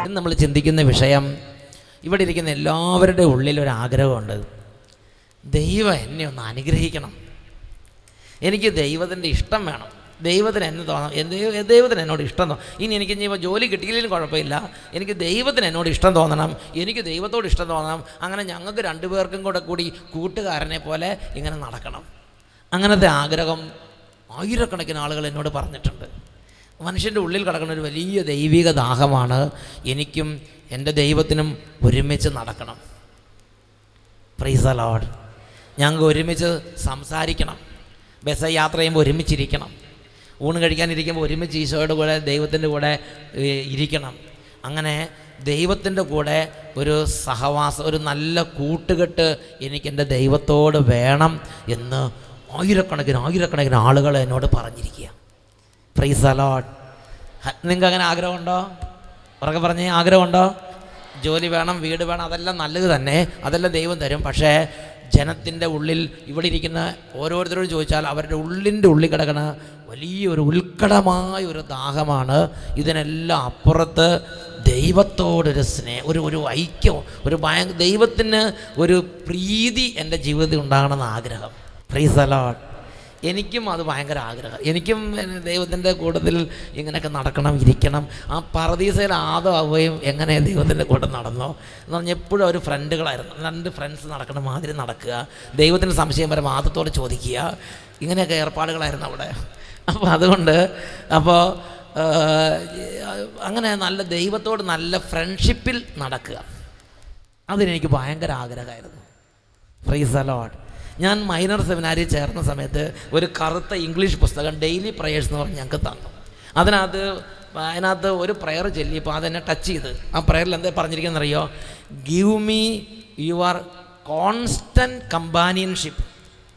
ഇന്ന് നമ്മൾ ചിന്തിക്കുന്ന വിഷയം ഇവിടെ ഇരിക്കുന്ന എല്ലാവരുടെ ഉള്ളിൽ ഒരു ആഗ്രഹമുണ്ട് ദൈവം എന്നെ ഒന്ന് അനുഗ്രഹിക്കണം എനിക്ക് ദൈവത്തിൻ്റെ ഇഷ്ടം വേണം ദൈവത്തിന് എന്നെ തോന്നണം എന്ത് ദൈവത്തിന് എന്നോട് ഇഷ്ടം തോന്നും ഇനി എനിക്ക് ഇനി ഇപ്പോൾ ജോലി കിട്ടിയില്ലെങ്കിലും കുഴപ്പമില്ല എനിക്ക് ദൈവത്തിന് എന്നോട് ഇഷ്ടം തോന്നണം എനിക്ക് ദൈവത്തോട് ഇഷ്ടം തോന്നണം അങ്ങനെ ഞങ്ങൾക്ക് രണ്ടുപേർക്കും കൂടെ കൂടി കൂട്ടുകാരനെ പോലെ ഇങ്ങനെ നടക്കണം അങ്ങനത്തെ ആഗ്രഹം ആയിരക്കണക്കിന് ആളുകൾ എന്നോട് പറഞ്ഞിട്ടുണ്ട് മനുഷ്യൻ്റെ ഉള്ളിൽ കിടക്കുന്ന ഒരു വലിയ ദൈവിക ദാഹമാണ് എനിക്കും എൻ്റെ ദൈവത്തിനും ഒരുമിച്ച് നടക്കണം പ്രൈസ് അലോഡ് ഞങ്ങൾക്ക് ഒരുമിച്ച് സംസാരിക്കണം ബസ് യാത്ര ചെയ്യുമ്പോൾ ഒരുമിച്ചിരിക്കണം ഊണ് കഴിക്കാനിരിക്കുമ്പോൾ ഒരുമിച്ച് ഈശോയുടെ കൂടെ ദൈവത്തിൻ്റെ കൂടെ ഏ, ഇരിക്കണം അങ്ങനെ ദൈവത്തിൻ്റെ കൂടെ ഒരു സഹവാസം ഒരു നല്ല കൂട്ടുകെട്ട് എനിക്ക് എൻ്റെ ദൈവത്തോട് വേണം എന്ന് ആയിരക്കണക്കിന് ആയിരക്കണക്കിന് ആളുകൾ എന്നോട് പറഞ്ഞിരിക്കുക പ്രൈസ് അലോട്ട് നിങ്ങൾക്ക് അങ്ങനെ ആഗ്രഹമുണ്ടോ ഉറക്കെ പറഞ്ഞേ ആഗ്രഹമുണ്ടോ ജോലി വേണം വീട് വേണം അതെല്ലാം നല്ലത് തന്നെ അതെല്ലാം ദൈവം തരും പക്ഷേ ജനത്തിൻ്റെ ഉള്ളിൽ ഇവിടെ ഇരിക്കുന്ന ഓരോരുത്തരോട് ചോദിച്ചാൽ അവരുടെ ഉള്ളിൻ്റെ ഉള്ളിൽ കിടക്കുന്ന വലിയൊരു ഉത്കടമായ ഒരു ദാഹമാണ് ഇതിനെല്ലാം അപ്പുറത്ത് ദൈവത്തോടൊരു സ്നേഹം ഒരു ഒരു ഐക്യം ഒരു ഭയ ദൈവത്തിന് ഒരു പ്രീതി എൻ്റെ ജീവിതത്തിൽ ഉണ്ടാകണമെന്ന് ആഗ്രഹം പ്രീസ് അലോട്ട് എനിക്കും അത് ഭയങ്കര ആഗ്രഹം എനിക്കും പിന്നെ ദൈവത്തിൻ്റെ കൂട്ടത്തിൽ ഇങ്ങനെയൊക്കെ നടക്കണം ഇരിക്കണം ആ പറദീസയിൽ ആദാവുകയും എങ്ങനെ ദൈവത്തിൻ്റെ കൂടെ നടന്നോ എന്ന് പറഞ്ഞാൽ എപ്പോഴും ഒരു ഫ്രണ്ടുകളായിരുന്നു രണ്ട് ഫ്രണ്ട്സ് നടക്കണ മാതിരി നടക്കുക ദൈവത്തിന് സംശയം വരെ ആദത്തോട് ചോദിക്കുക ഇങ്ങനെയൊക്കെ ഏർപ്പാടുകളായിരുന്നു അവിടെ അപ്പോൾ അതുകൊണ്ട് അപ്പോൾ അങ്ങനെ നല്ല ദൈവത്തോട് നല്ല ഫ്രണ്ട്ഷിപ്പിൽ നടക്കുക അതിനെനിക്ക് ഭയങ്കര ആഗ്രഹമായിരുന്നു ഫ്രീസ് അലോട്ട് ഞാൻ മൈനർ സെമിനാരിൽ ചേർന്ന സമയത്ത് ഒരു കറുത്ത ഇംഗ്ലീഷ് പുസ്തകം ഡെയിലി പ്രയേഴ്സ് എന്ന് പറഞ്ഞ് ഞങ്ങൾക്ക് തന്നു അതിനകത്ത് അതിനകത്ത് ഒരു പ്രയർ ചൊല്ലിയപ്പോൾ അതെന്നെ ടച്ച് ചെയ്ത് ആ പ്രയറിൽ എന്താ പറഞ്ഞിരിക്കുന്നത് അറിയോ give me your constant companionship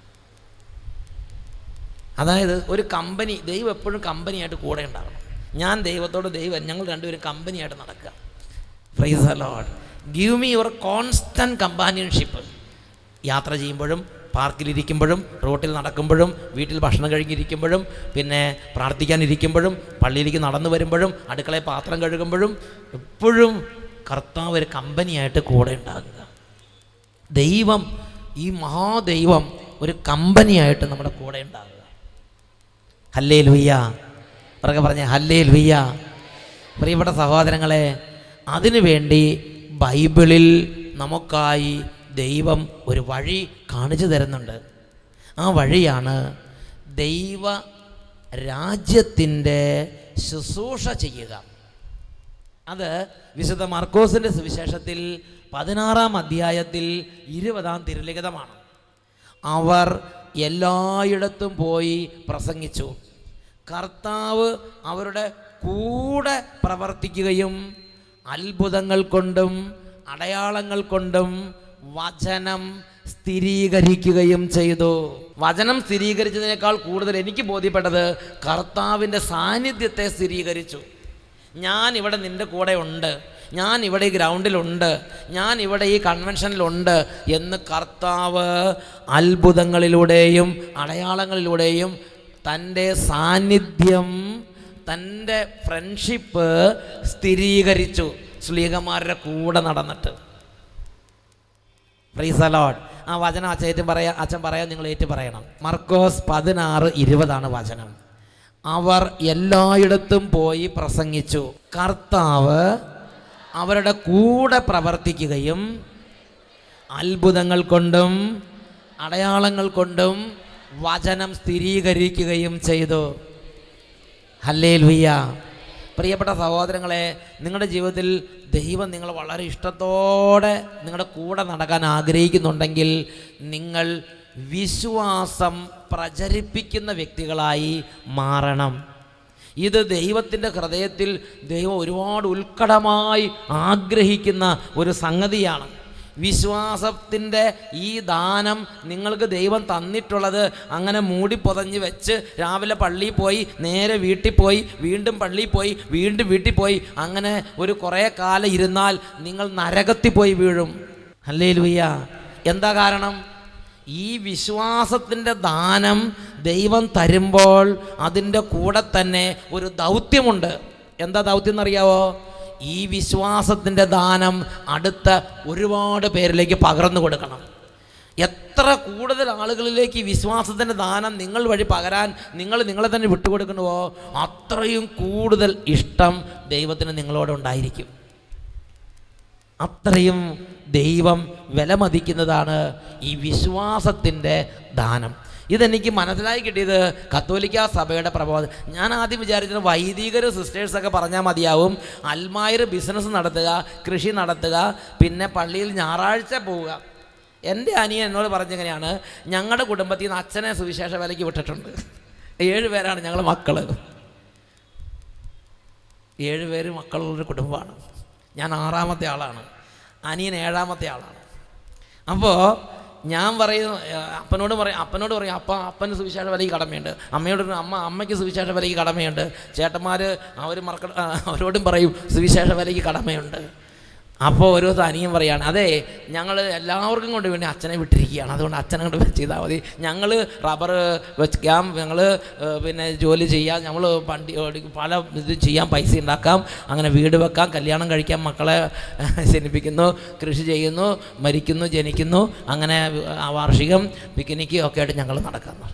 അതായത് ഒരു കമ്പനി ദൈവം എപ്പോഴും കമ്പനിയായിട്ട് കൂടെ ഉണ്ടാകണം ഞാൻ ദൈവത്തോട് ദൈവം ഞങ്ങൾ രണ്ടുപേരും കമ്പനിയായിട്ട് നടക്കുക ഫ്രൈസ് അലോഡ് give me your constant companionship യാത്ര ചെയ്യുമ്പോഴും പാർക്കിലിരിക്കുമ്പോഴും റോട്ടിൽ നടക്കുമ്പോഴും വീട്ടിൽ ഭക്ഷണം കഴിഞ്ഞിരിക്കുമ്പോഴും പിന്നെ പ്രാർത്ഥിക്കാനിരിക്കുമ്പോഴും പള്ളിയിലേക്ക് നടന്നു വരുമ്പോഴും അടുക്കളയിൽ പാത്രം കഴുകുമ്പോഴും എപ്പോഴും കർത്താവ് ഒരു കമ്പനിയായിട്ട് കൂടെ ഉണ്ടാകുക ദൈവം ഈ മഹാദൈവം ഒരു കമ്പനിയായിട്ട് നമ്മുടെ കൂടെ ഉണ്ടാകുക ഹല്ലേ ലുയ്യ പുറകെ പറഞ്ഞ ഹല്ലേ ലുയ്യ പ്രിയപ്പെട്ട സഹോദരങ്ങളെ അതിനുവേണ്ടി ബൈബിളിൽ നമുക്കായി ദൈവം ഒരു വഴി കാണിച്ചു തരുന്നുണ്ട് ആ വഴിയാണ് ദൈവ രാജ്യത്തിൻ്റെ ശുശ്രൂഷ ചെയ്യുക അത് വിശുദ്ധ മർക്കോസിൻ്റെ സുവിശേഷത്തിൽ പതിനാറാം അധ്യായത്തിൽ ഇരുപതാം തിരുലിഖിതമാണ് അവർ എല്ലായിടത്തും പോയി പ്രസംഗിച്ചു കർത്താവ് അവരുടെ കൂടെ പ്രവർത്തിക്കുകയും അത്ഭുതങ്ങൾ കൊണ്ടും അടയാളങ്ങൾ കൊണ്ടും വചനം സ്ഥിരീകരിക്കുകയും ചെയ്തു വചനം സ്ഥിരീകരിച്ചതിനേക്കാൾ കൂടുതൽ എനിക്ക് ബോധ്യപ്പെട്ടത് കർത്താവിൻ്റെ സാന്നിധ്യത്തെ സ്ഥിരീകരിച്ചു ഞാൻ ഇവിടെ നിൻ്റെ കൂടെ ഉണ്ട് ഞാൻ ഇവിടെ ഈ ഗ്രൗണ്ടിലുണ്ട് ഞാൻ ഇവിടെ ഈ കൺവെൻഷനിലുണ്ട് എന്ന് കർത്താവ് അത്ഭുതങ്ങളിലൂടെയും അടയാളങ്ങളിലൂടെയും തൻ്റെ സാന്നിധ്യം തൻ്റെ ഫ്രണ്ട്ഷിപ്പ് സ്ഥിരീകരിച്ചു സ്ലീഹന്മാരുടെ കൂടെ നടന്നിട്ട് ഫ്രീസലോഡ് ആ വചനം അച്ഛൻ പറയാ അച്ഛൻ പറയാൻ നിങ്ങൾ ഏറ്റു പറയണം മർക്കോസ് പതിനാറ് ഇരുപതാണ് വചനം അവർ എല്ലായിടത്തും പോയി പ്രസംഗിച്ചു കർത്താവ് അവരുടെ കൂടെ പ്രവർത്തിക്കുകയും അത്ഭുതങ്ങൾ കൊണ്ടും അടയാളങ്ങൾ കൊണ്ടും വചനം സ്ഥിരീകരിക്കുകയും ചെയ്തു ഹല്ലേ ലുയ്യ പ്രിയപ്പെട്ട സഹോദരങ്ങളെ നിങ്ങളുടെ ജീവിതത്തിൽ ദൈവം നിങ്ങൾ വളരെ ഇഷ്ടത്തോടെ നിങ്ങളുടെ കൂടെ നടക്കാൻ ആഗ്രഹിക്കുന്നുണ്ടെങ്കിൽ നിങ്ങൾ വിശ്വാസം പ്രചരിപ്പിക്കുന്ന വ്യക്തികളായി മാറണം ഇത് ദൈവത്തിൻ്റെ ഹൃദയത്തിൽ ദൈവം ഒരുപാട് ഉത്കടമായി ആഗ്രഹിക്കുന്ന ഒരു സംഗതിയാണ് വിശ്വാസത്തിൻ്റെ ഈ ദാനം നിങ്ങൾക്ക് ദൈവം തന്നിട്ടുള്ളത് അങ്ങനെ മൂടി പൊതഞ്ഞ് വെച്ച് രാവിലെ പള്ളിയിൽ പോയി നേരെ വീട്ടിൽ പോയി വീണ്ടും പള്ളിയിൽ പോയി വീണ്ടും വീട്ടിൽ പോയി അങ്ങനെ ഒരു കുറേ കാലം ഇരുന്നാൽ നിങ്ങൾ നരകത്തിൽ പോയി വീഴും അല്ലേ ലുയ്യ എന്താ കാരണം ഈ വിശ്വാസത്തിൻ്റെ ദാനം ദൈവം തരുമ്പോൾ അതിൻ്റെ കൂടെ തന്നെ ഒരു ദൗത്യമുണ്ട് എന്താ ദൗത്യം എന്നറിയാവോ ഈ വിശ്വാസത്തിൻ്റെ ദാനം അടുത്ത ഒരുപാട് പേരിലേക്ക് പകർന്നു കൊടുക്കണം എത്ര കൂടുതൽ ആളുകളിലേക്ക് ഈ വിശ്വാസത്തിൻ്റെ ദാനം നിങ്ങൾ വഴി പകരാൻ നിങ്ങൾ നിങ്ങളെ തന്നെ വിട്ടുകൊടുക്കണമോ അത്രയും കൂടുതൽ ഇഷ്ടം ദൈവത്തിന് നിങ്ങളോട് ഉണ്ടായിരിക്കും അത്രയും ദൈവം വിലമതിക്കുന്നതാണ് ഈ വിശ്വാസത്തിൻ്റെ ദാനം ഇതെനിക്ക് മനസ്സിലായി കിട്ടിയത് കത്തോലിക്ക സഭയുടെ പ്രബോധനം ഞാൻ ആദ്യം വിചാരിച്ചത് വൈദികർ സിസ്റ്റേഴ്സൊക്കെ പറഞ്ഞാൽ മതിയാവും അൽമായർ ബിസിനസ് നടത്തുക കൃഷി നടത്തുക പിന്നെ പള്ളിയിൽ ഞായറാഴ്ച പോവുക എൻ്റെ അനിയൻ എന്നോട് പറഞ്ഞെങ്ങനെയാണ് ഞങ്ങളുടെ കുടുംബത്തിൽ നിന്ന് അച്ഛനെ സുവിശേഷ വിലയ്ക്ക് വിട്ടിട്ടുണ്ട് ഏഴ് പേരാണ് ഞങ്ങൾ മക്കൾ ഏഴ് പേര് മക്കളുള്ളൊരു കുടുംബമാണ് ഞാൻ ആറാമത്തെ ആളാണ് അനിയൻ ഏഴാമത്തെ ആളാണ് അപ്പോൾ ഞാൻ പറയും ഏ, അപ്പനോട് പറയും അപ്പനോട് പറയും അപ്പ അപ്പന് സുവിശേഷ വിലയ്ക്ക് കടമയുണ്ട് അമ്മയോട് പറയും, അമ്മ അമ്മയ്ക്ക് സുവിശേഷ വിലയ്ക്ക് കടമയുണ്ട് ചേട്ടന്മാർ അവർ മറക്ക ആ, അവരോടും പറയും സുവിശേഷ വിലയ്ക്ക് കടമയുണ്ട് അപ്പോൾ ഒരു ദിവസം അനിയൻ പറയാണ് അതെ ഞങ്ങൾ എല്ലാവർക്കും കൊണ്ട് വേണ്ടി അച്ഛനെ വിട്ടിരിക്കുകയാണ് അതുകൊണ്ട് അച്ഛനെ കൊണ്ട് ചെയ്താൽ മതി ഞങ്ങൾ റബ്ബർ വെക്കാം ഞങ്ങൾ പിന്നെ ജോലി ചെയ്യാം നമ്മൾ വണ്ടി ഓടി- പല ഇത് ചെയ്യാൻ പൈസ ഉണ്ടാക്കാം അങ്ങനെ വീട് വെക്കാം കല്യാണം കഴിക്കാം മക്കളെ ജനിപ്പിക്കുന്നു കൃഷി ചെയ്യുന്നു മരിക്കുന്നു ജനിക്കുന്നു അങ്ങനെ ആ വാർഷികം പിക്നിക്ക് ഒക്കെ ആയിട്ട് ഞങ്ങൾ നടക്കുന്നു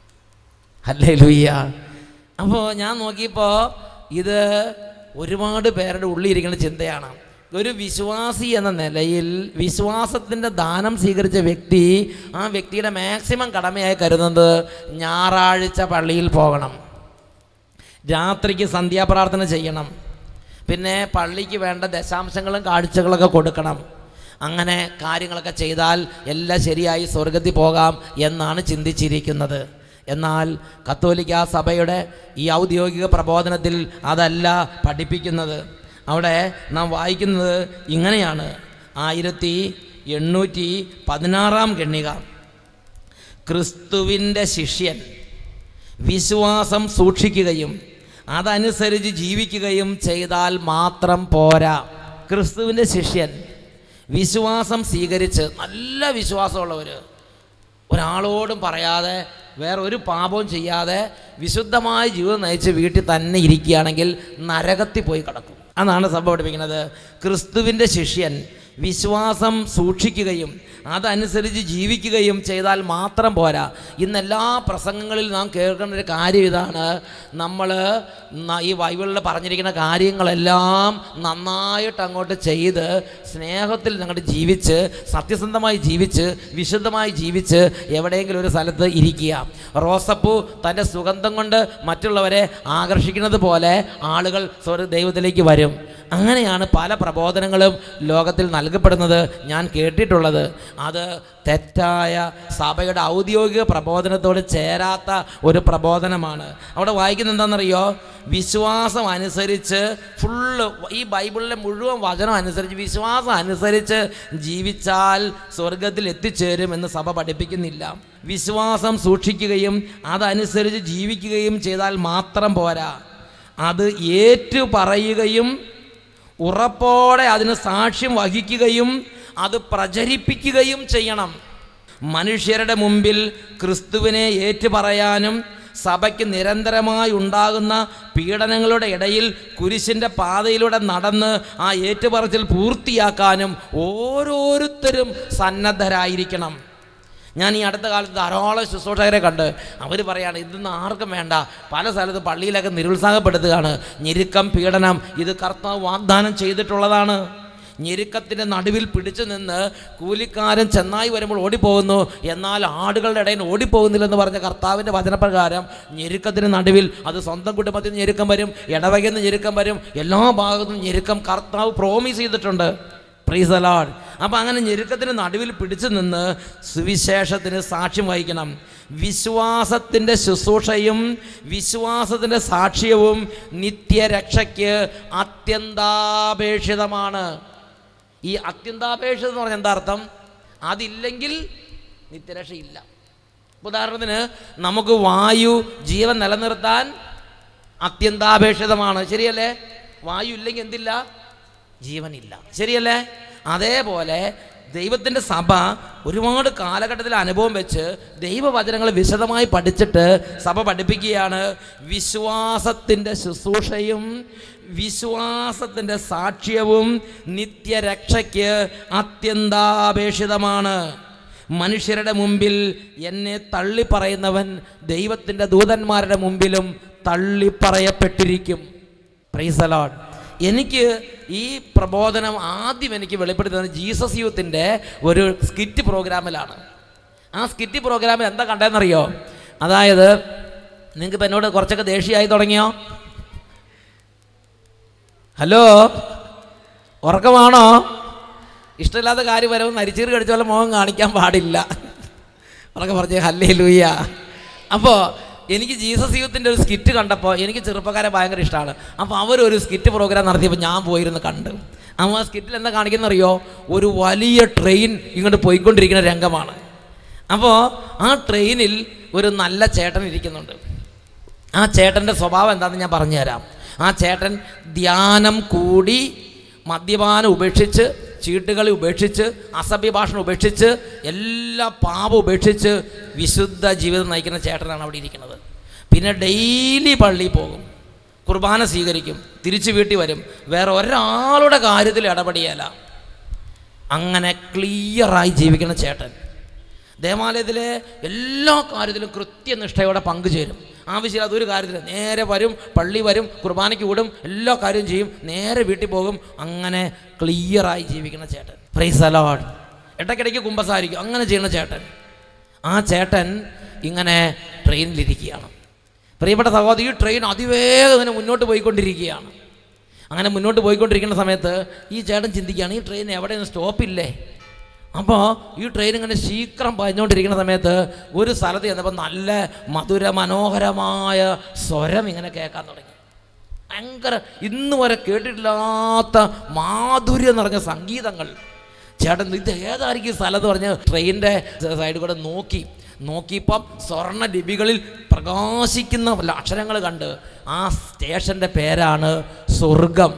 അല്ലേ ലൂയ്യ അപ്പോൾ ഞാൻ നോക്കിയപ്പോൾ ഇത് ഒരുപാട് പേരുടെ ഉള്ളിലിരിക്കുന്ന ചിന്തയാണ് ഒരു വിശ്വാസി എന്ന നിലയിൽ വിശ്വാസത്തിൻ്റെ ദാനം സ്വീകരിച്ച വ്യക്തി ആ വ്യക്തിയുടെ മാക്സിമം കടമയായി കരുതുന്നത് ഞായറാഴ്ച പള്ളിയിൽ പോകണം രാത്രിക്ക് സന്ധ്യാപ്രാർത്ഥന ചെയ്യണം പിന്നെ പള്ളിക്ക് വേണ്ട ദശാംശങ്ങളും കാഴ്ചകളൊക്കെ കൊടുക്കണം അങ്ങനെ കാര്യങ്ങളൊക്കെ ചെയ്താൽ എല്ലാം ശരിയായി സ്വർഗത്തിൽ പോകാം എന്നാണ് ചിന്തിച്ചിരിക്കുന്നത് എന്നാൽ കത്തോലിക്ക സഭയുടെ ഈ ഔദ്യോഗിക പ്രബോധനത്തിൽ അതല്ല പഠിപ്പിക്കുന്നത് അവിടെ നാം വായിക്കുന്നത് ഇങ്ങനെയാണ് ആയിരത്തി എണ്ണൂറ്റി പതിനാറാം ഗണ്ണിക ക്രിസ്തുവിൻ്റെ ശിഷ്യൻ വിശ്വാസം സൂക്ഷിക്കുകയും അതനുസരിച്ച് ജീവിക്കുകയും ചെയ്താൽ മാത്രം പോരാ ക്രിസ്തുവിൻ്റെ ശിഷ്യൻ വിശ്വാസം സ്വീകരിച്ച് നല്ല വിശ്വാസമുള്ളവർ ഒരാളോടും പറയാതെ വേറെ ഒരു പാപവും ചെയ്യാതെ വിശുദ്ധമായ ജീവിതം നയിച്ച് വീട്ടിൽ തന്നെ ഇരിക്കുകയാണെങ്കിൽ നരകത്തിൽ പോയി കിടക്കും അതാണ് സഭ പഠിപ്പിക്കുന്നത് ക്രിസ്തുവിൻ്റെ ശിഷ്യൻ വിശ്വാസം സൂക്ഷിക്കുകയും അതനുസരിച്ച് ജീവിക്കുകയും ചെയ്താൽ മാത്രം പോരാ ഇന്ന് എല്ലാ പ്രസംഗങ്ങളിൽ നാം കേൾക്കേണ്ട ഒരു കാര്യം ഇതാണ് നമ്മൾ ഈ ബൈബിളിൽ പറഞ്ഞിരിക്കുന്ന കാര്യങ്ങളെല്ലാം നന്നായിട്ട് അങ്ങോട്ട് ചെയ്ത് സ്നേഹത്തിൽ അങ്ങോട്ട് ജീവിച്ച് സത്യസന്ധമായി ജീവിച്ച് വിശുദ്ധമായി ജീവിച്ച് എവിടെയെങ്കിലും ഒരു സ്ഥലത്ത് ഇരിക്കുക റോസപ്പൂ തൻ്റെ സുഗന്ധം കൊണ്ട് മറ്റുള്ളവരെ ആകർഷിക്കുന്നത് പോലെ ആളുകൾ സ്വർഗ ദൈവത്തിലേക്ക് വരും അങ്ങനെയാണ് പല പ്രബോധനങ്ങളും ലോകത്തിൽ നൽകപ്പെടുന്നത് ഞാൻ കേട്ടിട്ടുള്ളത് അത് തെറ്റായ സഭയുടെ ഔദ്യോഗിക പ്രബോധനത്തോട് ചേരാത്ത ഒരു പ്രബോധനമാണ് അവിടെ വായിക്കുന്നത് എന്താണെന്നറിയോ വിശ്വാസം അനുസരിച്ച് ഫുള്ള് ഈ ബൈബിളിലെ മുഴുവൻ വചനം അനുസരിച്ച് വിശ്വാസം അനുസരിച്ച് ജീവിച്ചാൽ സ്വർഗത്തിൽ എത്തിച്ചേരും എന്ന് സഭ പഠിപ്പിക്കുന്നില്ല വിശ്വാസം സൂക്ഷിക്കുകയും അതനുസരിച്ച് ജീവിക്കുകയും ചെയ്താൽ മാത്രം പോരാ അത് ഏറ്റു പറയുകയും ഉറപ്പോടെ അതിന് സാക്ഷ്യം വഹിക്കുകയും അത് പ്രചരിപ്പിക്കുകയും ചെയ്യണം മനുഷ്യരുടെ മുമ്പിൽ ക്രിസ്തുവിനെ ഏറ്റുപറയാനും സഭയ്ക്ക് നിരന്തരമായി ഉണ്ടാകുന്ന പീഡനങ്ങളുടെ ഇടയിൽ കുരിശിൻ്റെ പാതയിലൂടെ നടന്ന് ആ ഏറ്റുപറച്ചിൽ പൂർത്തിയാക്കാനും ഓരോരുത്തരും സന്നദ്ധരായിരിക്കണം ഞാൻ ഈ അടുത്ത കാലത്ത് ധാരാളം ശുശ്രൂഷകരെ കണ്ട് അവർ പറയാണ് ഇതൊന്നും ആർക്കും വേണ്ട പല സ്ഥലത്ത് പള്ളിയിലൊക്കെ നിരുത്സാഹപ്പെടുത്തുകയാണ് ഞെരുക്കം പീഡനം ഇത് കർത്താവ് വാഗ്ദാനം ചെയ്തിട്ടുള്ളതാണ് ഞെരുക്കത്തിൻ്റെ നടുവിൽ പിടിച്ചു നിന്ന് കൂലിക്കാരൻ ചെന്നായി വരുമ്പോൾ ഓടിപ്പോകുന്നു എന്നാൽ ആടുകളുടെ ഇടയിൽ ഓടിപ്പോകുന്നില്ലെന്ന് പറഞ്ഞ കർത്താവിൻ്റെ വചനപ്രകാരം ഞെരുക്കത്തിന് നടുവിൽ അത് സ്വന്തം കുടുംബത്തിൽ നിന്ന് ഞെരുക്കം വരും ഇടവകയിൽ നിന്ന് ഞെരുക്കം വരും എല്ലാ ഭാഗത്തും ഞെരുക്കം കർത്താവ് പ്രോമിസ് ചെയ്തിട്ടുണ്ട് പ്രീസ് അലാഡ് അപ്പം അങ്ങനെ ഞെരുക്കത്തിന് നടുവിൽ പിടിച്ചു നിന്ന് സുവിശേഷത്തിന് സാക്ഷ്യം വഹിക്കണം വിശ്വാസത്തിൻ്റെ ശുശ്രൂഷയും വിശ്വാസത്തിൻ്റെ സാക്ഷ്യവും നിത്യരക്ഷയ്ക്ക് അത്യന്താപേക്ഷിതമാണ് ഈ അത്യന്താപേക്ഷിതം എന്ന് പറഞ്ഞാൽ എന്താ അർത്ഥം അതില്ലെങ്കിൽ നിത്യരക്ഷയില്ല ഉദാഹരണത്തിന് നമുക്ക് വായു ജീവൻ നിലനിർത്താൻ അത്യന്താപേക്ഷിതമാണ് ശരിയല്ലേ വായു ഇല്ലെങ്കിൽ എന്തില്ല ജീവനില്ല ശരിയല്ലേ അതേപോലെ ദൈവത്തിൻ്റെ സഭ ഒരുപാട് കാലഘട്ടത്തിൽ അനുഭവം വെച്ച് ദൈവവചനങ്ങൾ വിശദമായി പഠിച്ചിട്ട് സഭ പഠിപ്പിക്കുകയാണ് വിശ്വാസത്തിൻ്റെ ശുശ്രൂഷയും വിശ്വാസത്തിൻ്റെ സാക്ഷ്യവും നിത്യരക്ഷയ്ക്ക് അത്യന്താപേക്ഷിതമാണ് മനുഷ്യരുടെ മുമ്പിൽ എന്നെ തള്ളിപ്പറയുന്നവൻ ദൈവത്തിൻ്റെ ദൂതന്മാരുടെ മുമ്പിലും തള്ളിപ്പറയപ്പെട്ടിരിക്കും പ്രൈസലോഡ് എനിക്ക് ഈ പ്രബോധനം ആദ്യം എനിക്ക് വെളിപ്പെടുത്തുന്നത് ജീസസ് യൂത്തിൻ്റെ ഒരു സ്കിറ്റ് പ്രോഗ്രാമിലാണ് ആ സ്കിറ്റ് പ്രോഗ്രാമിൽ എന്താ കണ്ടതെന്നറിയോ അതായത് നിങ്ങൾക്ക് ഇപ്പം എന്നോട് കുറച്ചൊക്കെ ദേഷ്യമായി തുടങ്ങിയോ ഹലോ ഉറക്കമാണോ ഇഷ്ടമില്ലാത്ത കാര്യം വരുമ്പോൾ നരിച്ചീറ് കടിച്ച പോലെ മുഖം കാണിക്കാൻ പാടില്ല ഉറക്കെ പറഞ്ഞേ ഹല്ലേ ലൂയ്യ അപ്പോൾ എനിക്ക് ജീസസ് യൂത്തിൻ്റെ ഒരു സ്കിറ്റ് കണ്ടപ്പോൾ എനിക്ക് ചെറുപ്പക്കാരെ ഭയങ്കര ഇഷ്ടമാണ് അപ്പോൾ അവരൊരു സ്കിറ്റ് പ്രോഗ്രാം നടത്തിയപ്പോൾ ഞാൻ പോയിരുന്ന് കണ്ട് അപ്പോൾ ആ സ്കിറ്റിൽ എന്താ കാണിക്കുന്നറിയോ ഒരു വലിയ ട്രെയിൻ ഇങ്ങോട്ട് പോയിക്കൊണ്ടിരിക്കുന്ന രംഗമാണ് അപ്പോൾ ആ ട്രെയിനിൽ ഒരു നല്ല ചേട്ടൻ ഇരിക്കുന്നുണ്ട് ആ ചേട്ടൻ്റെ സ്വഭാവം എന്താണെന്ന് ഞാൻ പറഞ്ഞുതരാം ആ ചേട്ടൻ ധ്യാനം കൂടി മദ്യപാനം ഉപേക്ഷിച്ച് ചീട്ടുകളി ഉപേക്ഷിച്ച് അസഭ്യ ഭാഷണം ഉപേക്ഷിച്ച് എല്ലാ പാപം ഉപേക്ഷിച്ച് വിശുദ്ധ ജീവിതം നയിക്കുന്ന ചേട്ടനാണ് അവിടെ ഇരിക്കുന്നത് പിന്നെ ഡെയിലി പള്ളിയിൽ പോകും കുർബാന സ്വീകരിക്കും തിരിച്ചു വീട്ടിൽ വരും വേറെ ഒരാളുടെ കാര്യത്തിൽ ഇടപെടിയല്ല അങ്ങനെ ക്ലിയറായി ജീവിക്കുന്ന ചേട്ടൻ ദേവാലയത്തിലെ എല്ലാ കാര്യത്തിലും കൃത്യനിഷ്ഠയോടെ പങ്കുചേരും ആവശ്യമില്ലാത്ത ഒരു കാര്യത്തിൽ നേരെ വരും പള്ളി വരും കുർബാനയ്ക്ക് വിടും എല്ലാ കാര്യവും ചെയ്യും നേരെ വീട്ടിൽ പോകും അങ്ങനെ ക്ലിയറായി ജീവിക്കുന്ന ചേട്ടൻ പ്രൈസ് അലോഡ് ഇടയ്ക്കിടയ്ക്ക് കുമ്പസാരിക്കും അങ്ങനെ ചെയ്യുന്ന ചേട്ടൻ ആ ചേട്ടൻ ഇങ്ങനെ ട്രെയിനിലിരിക്കുകയാണ് പ്രിയപ്പെട്ട സഹോദരി ഈ ട്രെയിൻ അതിവേഗം ഇങ്ങനെ മുന്നോട്ട് പോയിക്കൊണ്ടിരിക്കുകയാണ് അങ്ങനെ മുന്നോട്ട് പോയിക്കൊണ്ടിരിക്കുന്ന സമയത്ത് ഈ ചേട്ടൻ ചിന്തിക്കുകയാണ് ഈ ട്രെയിൻ എവിടെയൊന്നും സ്റ്റോപ്പില്ലേ അപ്പോൾ ഈ ട്രെയിൻ ഇങ്ങനെ ശീഘ്രം പാഞ്ഞുകൊണ്ടിരിക്കുന്ന സമയത്ത് ഒരു സ്ഥലത്ത് ചെന്നപ്പോൾ നല്ല മധുര മനോഹരമായ സ്വരം ഇങ്ങനെ കേൾക്കാൻ തുടങ്ങി ഭയങ്കര ഇന്ന് വരെ കേട്ടിട്ടില്ലാത്ത മാധുര്യം നിറഞ്ഞ സംഗീതങ്ങൾ ചേട്ടൻ ഇത് ഏതായിരിക്കും സ്ഥലം എന്ന് പറഞ്ഞ് ട്രെയിനിൻ്റെ സൈഡിൽ കൂടെ നോക്കി നോക്കിയപ്പം സ്വർണ്ണ ലിപികളിൽ പ്രകാശിക്കുന്ന അക്ഷരങ്ങൾ കണ്ട് ആ സ്റ്റേഷൻ്റെ പേരാണ് സ്വർഗം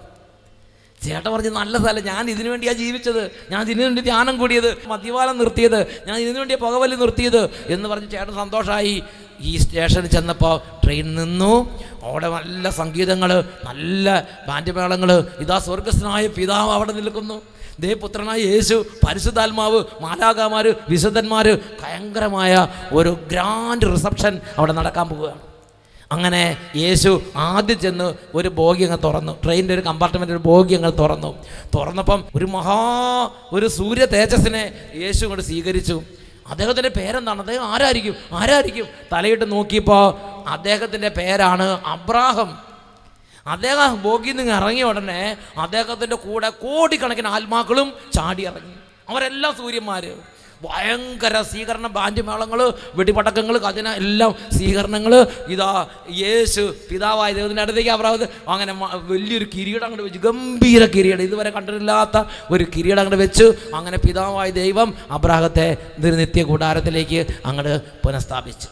ചേട്ടൻ പറഞ്ഞ് നല്ല സ്ഥലം ഞാൻ ഇതിനു വേണ്ടിയാണ് ജീവിച്ചത് ഞാൻ ഇതിനു വേണ്ടി ധ്യാനം കൂടിയത് മദ്യപാനം നിർത്തിയത് ഞാൻ ഇതിനു വേണ്ടി പുകവലി നിർത്തിയത് എന്ന് പറഞ്ഞ് ചേട്ടൻ സന്തോഷമായി ഈ സ്റ്റേഷനിൽ ചെന്നപ്പോൾ ട്രെയിൻ നിന്നു അവിടെ നല്ല സംഗീതങ്ങൾ നല്ല ബാൻഡ് മേളങ്ങൾ ഇതാ സ്വർഗസ്ഥനായ പിതാവ് അവിടെ നിൽക്കുന്നു ദേവപുത്രനായ യേശു പരിശുദ്ധാത്മാവ് മാലാകാമാർ വിശുദ്ധന്മാർ ഭയങ്കരമായ ഒരു ഗ്രാൻഡ് റിസപ്ഷൻ അവിടെ നടക്കാൻ പോവുകയാണ് അങ്ങനെ യേശു ആദ്യം ചെന്ന് ഒരു ബോഗി അങ്ങ് തുറന്നു ട്രെയിനിൻ്റെ ഒരു കമ്പാർട്ട്മെൻ്റ് ഒരു ബോഗി അങ്ങ് തുറന്നു തുറന്നപ്പം ഒരു മഹാ ഒരു സൂര്യ തേജസ്സിനെ യേശു ഇങ്ങോട്ട് സ്വീകരിച്ചു അദ്ദേഹത്തിൻ്റെ പേരെന്താണ് അദ്ദേഹം ആരായിരിക്കും ആരായിരിക്കും തലയിട്ട് നോക്കിയപ്പോൾ അദ്ദേഹത്തിൻ്റെ പേരാണ് അബ്രാഹം അദ്ദേഹം ബോഗിയിൽ നിന്ന് ഇറങ്ങിയ ഉടനെ അദ്ദേഹത്തിൻ്റെ കൂടെ കോടിക്കണക്കിന് ആത്മാക്കളും ചാടി ഇറങ്ങി അവരെല്ലാം സൂര്യന്മാർ ഭയങ്കര സ്വീകരണ ബാൻഡ് മേളങ്ങൾ വെടിപടക്കങ്ങൾ കതിന എല്ലാം സ്വീകരണങ്ങൾ ഇതാ യേശു പിതാവായ ദൈവത്തിൻ്റെ അടുത്തേക്ക് അബ്രാഹത്ത് അങ്ങനെ മ- വലിയൊരു കിരീടം അങ്ങോട്ട് വെച്ച് ഗംഭീര കിരീടം ഇതുവരെ കണ്ടിട്ടില്ലാത്ത ഒരു കിരീടം അങ്ങോട്ട് വെച്ച് അങ്ങനെ പിതാവായ ദൈവം അബ്രാഹത്തെ ഇതൊരു നിത്യ കൂടാരത്തിലേക്ക് അങ്ങോട്ട് പുനഃസ്ഥാപിച്ചു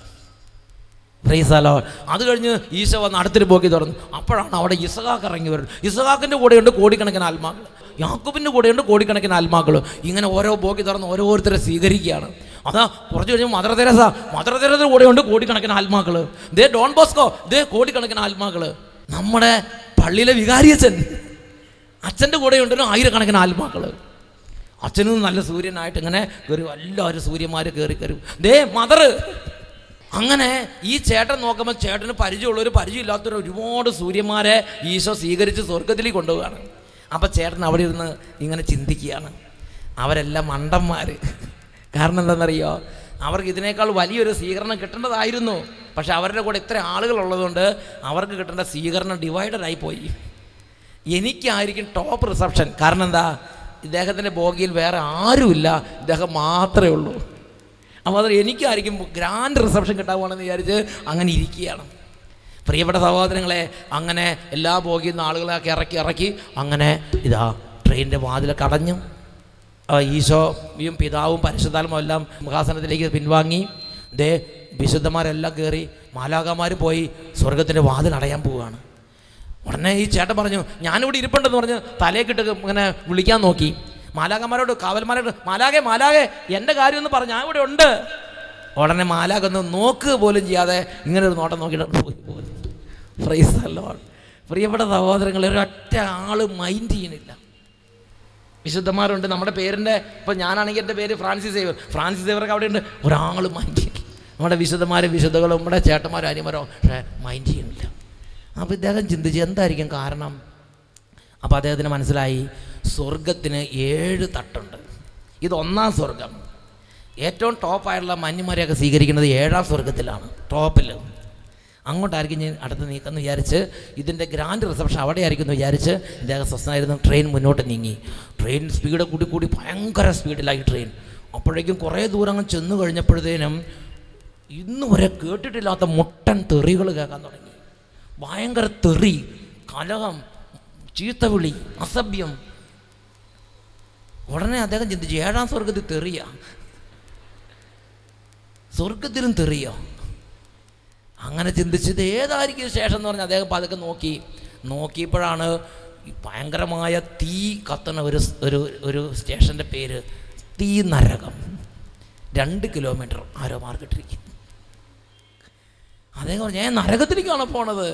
ഫ്രീസലോ അത് കഴിഞ്ഞ് ഈശോ വന്ന് അടുത്തൊരു ബോഗി തുറന്നു അപ്പോഴാണ് അവിടെ ഇസഹാക്ക് ഇറങ്ങി വരുന്നത് ഇസഹാക്കിൻ്റെ കൂടെയുണ്ട് കോടിക്കണക്കിന് ആത്മാക്കൾ യാക്കൂബിൻ്റെ കൂടെയുണ്ട് കോടിക്കണക്കിന് ആത്മാക്കൾ ഇങ്ങനെ ഓരോ ബോഗി തുറന്ന് ഓരോരുത്തരെ സ്വീകരിക്കുകയാണ് അതാ കുറച്ച് കഴിഞ്ഞ് മദർ തെരസ മദർ തെരസയുടെ കൂടെയുണ്ട് കോടിക്കണക്കിന് ആത്മാക്കൾ ദേ ഡോൺ ബോസ്കോ ദേ കോടിക്കണക്കിന് ആത്മാക്കൾ നമ്മുടെ പള്ളിയിലെ വികാരിയച്ഛൻ അച്ഛൻ്റെ കൂടെയുണ്ട് ആയിരക്കണക്കിന് ആത്മാക്കൾ അച്ഛനും നല്ല സൂര്യനായിട്ട് ഇങ്ങനെ കയറി എല്ലാവരും സൂര്യന്മാർ കയറി കയറി ദേ മദർ അങ്ങനെ ഈ ചേട്ടൻ നോക്കുമ്പോൾ ചേട്ടന് പരിചയമുള്ളവർ പരിചയമില്ലാത്തവർ ഒരുപാട് സൂര്യന്മാരെ ഈശോ സ്വീകരിച്ച് സ്വർഗത്തിലേക്ക് കൊണ്ടുപോവുകയാണ് അപ്പം ചേട്ടൻ അവിടെ ഇരുന്ന് ഇങ്ങനെ ചിന്തിക്കുകയാണ് അവരെല്ലാം മണ്ടന്മാർ കാരണം എന്താണെന്നറിയോ അവർക്ക് ഇതിനേക്കാൾ വലിയൊരു സ്വീകരണം കിട്ടേണ്ടതായിരുന്നു പക്ഷെ അവരുടെ കൂടെ ഇത്ര ആളുകളുള്ളതുകൊണ്ട് അവർക്ക് കിട്ടേണ്ട സ്വീകരണം ഡിവൈഡഡ് പോയി എനിക്കായിരിക്കും ടോപ്പ് റിസപ്ഷൻ കാരണം എന്താ ഇദ്ദേഹത്തിൻ്റെ ബോഗിയിൽ വേറെ ആരുമില്ല ഇദ്ദേഹം മാത്രമേ ഉള്ളൂ അപ്പോൾ അത് എനിക്കായിരിക്കും ഗ്രാൻഡ് റിസപ്ഷൻ കിട്ടാവുകയാണെന്ന് വിചാരിച്ച് അങ്ങനെ ഇരിക്കുകയാണ് പ്രിയപ്പെട്ട സഹോദരങ്ങളെ അങ്ങനെ എല്ലാ ബോഗിയിൽ നിന്ന് ആളുകളെയൊക്കെ ഇറക്കി ഇറക്കി അങ്ങനെ ഇതാ ട്രെയിനിൻ്റെ വാതിലൊക്കെ അടഞ്ഞു ആ, ഈശോയും പിതാവും പരിശുദ്ധാത്മാവും എല്ലാം സിംഹാസനത്തിലേക്ക് പിൻവാങ്ങി ദേ വിശുദ്ധന്മാരെല്ലാം കയറി മാലാകമാർ പോയി സ്വർഗത്തിൻ്റെ വാതിൽ അടയാൻ പോവുകയാണ് ഉടനെ ഈ ചേട്ടൻ പറഞ്ഞു ഞാനിവിടെ ഇരിപ്പുണ്ടെന്ന് പറഞ്ഞ് തലയൊക്കിട്ട് ഇങ്ങനെ വിളിക്കാൻ നോക്കി മാലാകന്മാരോട് കാവൽമാരോട് മാലാകെ മാലാകെ എൻ്റെ കാര്യം ഒന്ന് പറഞ്ഞു ഞാൻ ഇവിടെ ഉണ്ട് ഉടനെ മാലാക ഒന്ന് നോക്കുക പോലും ചെയ്യാതെ ഇങ്ങനെ ഒരു നോട്ടം നോക്കിയിട്ട് പോയി പോയി ഫ്രൈസ് അല്ലോ പ്രിയപ്പെട്ട സഹോദരങ്ങളെ ഒരൊറ്റ ആള് മൈൻഡ് ചെയ്യണില്ല വിശുദ്ധന്മാരുണ്ട് നമ്മുടെ പേരിൻ്റെ ഇപ്പം ഞാനാണെങ്കിൽ എൻ്റെ പേര് ഫ്രാൻസിസ് സേവർ ഫ്രാൻസിസ് സേവർക്ക് അവിടെ ഉണ്ട് ഒരാൾ മൈൻഡ് ചെയ്യണില്ല നമ്മുടെ വിശുദ്ധന്മാരും വിശുദ്ധകളും നമ്മുടെ ചേട്ടന്മാരും അനിമരോ പക്ഷേ മൈൻഡ് ചെയ്യണില്ല അപ്പോൾ ഇദ്ദേഹം ചിന്തിച്ച് എന്തായിരിക്കും കാരണം അപ്പോൾ അദ്ദേഹത്തിന് മനസ്സിലായി സ്വർഗത്തിന് ഏഴ് തട്ടുണ്ട് ഇത് ഒന്നാം സ്വർഗം ഏറ്റവും ടോപ്പായിട്ടുള്ള മഞ്ഞുമരയൊക്കെ സ്വീകരിക്കുന്നത് ഏഴാം സ്വർഗത്തിലാണ് ടോപ്പിൽ അങ്ങോട്ടായിരിക്കും ഞാൻ അടുത്ത് നീക്കെന്ന് വിചാരിച്ച് ഇതിൻ്റെ ഗ്രാൻഡ് റിസപ്ഷൻ അവിടെ ആയിരിക്കും എന്ന് വിചാരിച്ച് ഇദ്ദേഹം സ്വസ്ഥമായിരുന്നു ട്രെയിൻ മുന്നോട്ട് നീങ്ങി ട്രെയിൻ സ്പീഡ് കൂടി കൂടി ഭയങ്കര സ്പീഡിലായി ട്രെയിൻ അപ്പോഴേക്കും കുറേ ദൂരം അങ്ങ് ചെന്ന് കഴിഞ്ഞപ്പോഴത്തേനും ഇന്ന് വരെ കേട്ടിട്ടില്ലാത്ത മുട്ടൻ തെറികൾ കേൾക്കാൻ തുടങ്ങി ഭയങ്കര തെറി കലഹം ചീത്തവിളി അസഭ്യം ഉടനെ അദ്ദേഹം ചിന്തിച്ചു ഏഴാം സ്വർഗത്തിൽ തെറിയ സ്വർഗത്തിലും തെറിയോ അങ്ങനെ ചിന്തിച്ചത് ഏതായിരിക്കും ശേഷം എന്ന് പറഞ്ഞാൽ അദ്ദേഹം പതുക്കെ നോക്കി നോക്കിയപ്പോഴാണ് ഈ ഭയങ്കരമായ തീ കത്തുന്ന ഒരു സ്- ഒരു ഒരു സ്റ്റേഷൻ്റെ പേര് തീ നരകം രണ്ട് കിലോമീറ്റർ ആരോ മാർക്കിട്ടിരിക്കും അദ്ദേഹം പറഞ്ഞു ഞാൻ നരകത്തിലേക്കാണോ പോണത്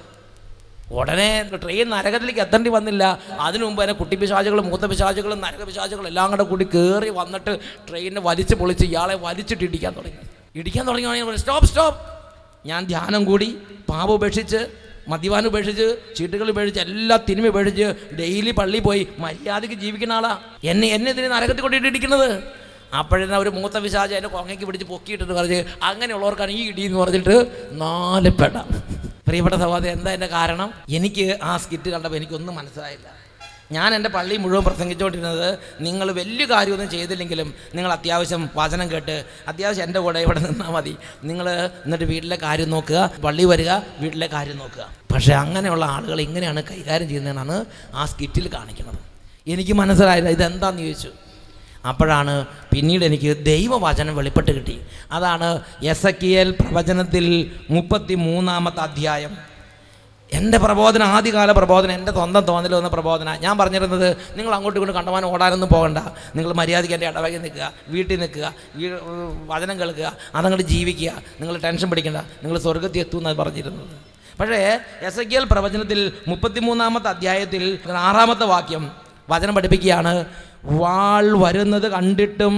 ഉടനെ ട്രെയിൻ നരകത്തിലേക്ക് എത്തേണ്ടി വന്നില്ല അതിനു മുമ്പ് തന്നെ കുട്ടി പിശാചുകളും മൂത്ത പിശാചുകളും നരക പിശാചുകളും എല്ലാം കൂടെ കൂടി കയറി വന്നിട്ട് ട്രെയിനിനെ വലിച്ച് പൊളിച്ച് ഇയാളെ വലിച്ചിട്ട് ഇടിക്കാൻ തുടങ്ങി ഇടിക്കാൻ തുടങ്ങി സ്റ്റോപ്പ് സ്റ്റോപ്പ് ഞാൻ ധ്യാനം കൂടി പാപം ഉപേക്ഷിച്ച് മദ്യപാനം ഉപേക്ഷിച്ച് ചീട്ടുകൾ ഉപേക്ഷിച്ച് എല്ലാ തിന്മ ഉപേക്ഷിച്ച് ഡെയിലി പള്ളി പോയി മര്യാദയ്ക്ക് ജീവിക്കുന്ന ആളാ എന്നെ എന്നെ ഇതിന് നരകത്തിൽ കൊണ്ടിട്ട് ഇടിക്കുന്നത് അപ്പോഴെന്നാ ഒരു മൂത്ത വിശാച എന്നെ കൊങ്ങയ്ക്ക് പിടിച്ച് പൊക്കിയിട്ടിട്ട് പറഞ്ഞ് അങ്ങനെയുള്ളവർക്കാണ് ഈ ഇടി എന്ന് പറഞ്ഞിട്ട് നാല് പെട പ്രിയപ്പെട്ട സഹോദരൻ എന്താ എൻ്റെ കാരണം എനിക്ക് ആ സ്കിറ്റ് കണ്ടപ്പോൾ എനിക്കൊന്നും മനസ്സിലായില്ല ഞാൻ എൻ്റെ പള്ളി മുഴുവൻ പ്രസംഗിച്ചുകൊണ്ടിരുന്നത് നിങ്ങൾ വലിയ കാര്യമൊന്നും ചെയ്തില്ലെങ്കിലും നിങ്ങൾ അത്യാവശ്യം വചനം കേട്ട് അത്യാവശ്യം എൻ്റെ കൂടെ ഇവിടെ നിന്നാൽ മതി നിങ്ങൾ എന്നിട്ട് വീട്ടിലെ കാര്യം നോക്കുക പള്ളി വരിക വീട്ടിലെ കാര്യം നോക്കുക പക്ഷേ അങ്ങനെയുള്ള ആളുകൾ ഇങ്ങനെയാണ് കൈകാര്യം ചെയ്യുന്നതെന്നാണ് ആ സ്കിറ്റിൽ കാണിക്കുന്നത് എനിക്ക് മനസ്സിലായില്ല ഇതെന്താന്ന് ചോദിച്ചു അപ്പോഴാണ് പിന്നീട് എനിക്ക് ദൈവവചനം വെളിപ്പെട്ട് കിട്ടി അതാണ് എസ് എ പ്രവചനത്തിൽ മുപ്പത്തി മൂന്നാമത്തെ അധ്യായം എൻ്റെ പ്രബോധനം ആദ്യകാല പ്രബോധനം എൻ്റെ സ്വന്തം തോന്നൽ വന്ന പ്രബോധന ഞാൻ പറഞ്ഞിരുന്നത് നിങ്ങൾ അങ്ങോട്ടും ഇങ്ങോട്ടും കണ്ടമാനം ഓടാനൊന്നും പോകണ്ട നിങ്ങൾ മര്യാദയ്ക്ക് എൻ്റെ ഇടവകയിൽ നിൽക്കുക വീട്ടിൽ നിൽക്കുക വീ വചനം കേൾക്കുക അതങ്ങോട്ട് ജീവിക്കുക നിങ്ങൾ ടെൻഷൻ പിടിക്കണ്ട നിങ്ങൾ സ്വർഗത്തിൽ എത്തും എന്നാണ് പറഞ്ഞിരുന്നത് പക്ഷേ എസ് എ പ്രവചനത്തിൽ മുപ്പത്തിമൂന്നാമത്തെ അധ്യായത്തിൽ ആറാമത്തെ വാക്യം വചനം പഠിപ്പിക്കുകയാണ് വാൾ വരുന്നത് കണ്ടിട്ടും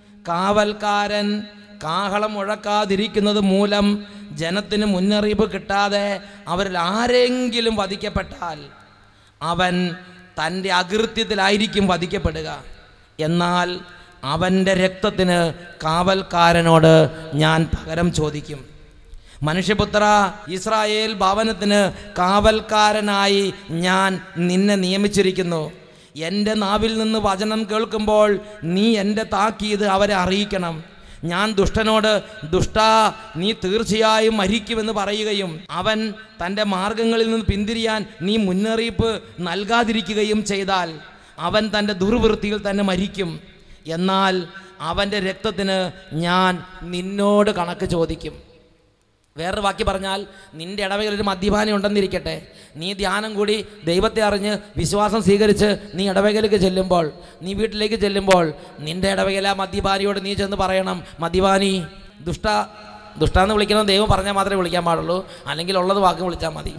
കാവൽക്കാരൻ കാഹളം മുഴക്കാതിരിക്കുന്നത് മൂലം ജനത്തിന് മുന്നറിയിപ്പ് കിട്ടാതെ അവരിൽ ആരെങ്കിലും വധിക്കപ്പെട്ടാൽ അവൻ തൻ്റെ അകൃത്യത്തിലായിരിക്കും വധിക്കപ്പെടുക എന്നാൽ അവൻ്റെ രക്തത്തിന് കാവൽക്കാരനോട് ഞാൻ പകരം ചോദിക്കും മനുഷ്യപുത്ര ഇസ്രായേൽ ഭവനത്തിന് കാവൽക്കാരനായി ഞാൻ നിന്നെ നിയമിച്ചിരിക്കുന്നു എൻ്റെ നാവിൽ നിന്ന് വചനം കേൾക്കുമ്പോൾ നീ എൻ്റെ താക്കീത് അവരെ അറിയിക്കണം ഞാൻ ദുഷ്ടനോട് ദുഷ്ടാ നീ തീർച്ചയായും മരിക്കുമെന്ന് പറയുകയും അവൻ തൻ്റെ മാർഗങ്ങളിൽ നിന്ന് പിന്തിരിയാൻ നീ മുന്നറിയിപ്പ് നൽകാതിരിക്കുകയും ചെയ്താൽ അവൻ തൻ്റെ ദുർവൃത്തിയിൽ തന്നെ മരിക്കും എന്നാൽ അവൻ്റെ രക്തത്തിന് ഞാൻ നിന്നോട് കണക്ക് ചോദിക്കും വേറൊരു വാക്കി പറഞ്ഞാൽ നിന്റെ ഇടവകയിൽ ഒരു മദ്യപാനി ഉണ്ടെന്നിരിക്കട്ടെ നീ ധ്യാനം കൂടി ദൈവത്തെ അറിഞ്ഞ് വിശ്വാസം സ്വീകരിച്ച് നീ ഇടവകയിലേക്ക് ചെല്ലുമ്പോൾ നീ വീട്ടിലേക്ക് ചെല്ലുമ്പോൾ നിന്റെ ഇടവകയിലെ ആ മദ്യപാനിയോട് നീ ചെന്ന് പറയണം മദ്യപാനി ദുഷ്ട ദുഷ്ടാന്ന് വിളിക്കണം ദൈവം പറഞ്ഞാൽ മാത്രമേ വിളിക്കാൻ പാടുള്ളൂ അല്ലെങ്കിൽ ഉള്ളത് വാക്ക് വിളിച്ചാൽ മതി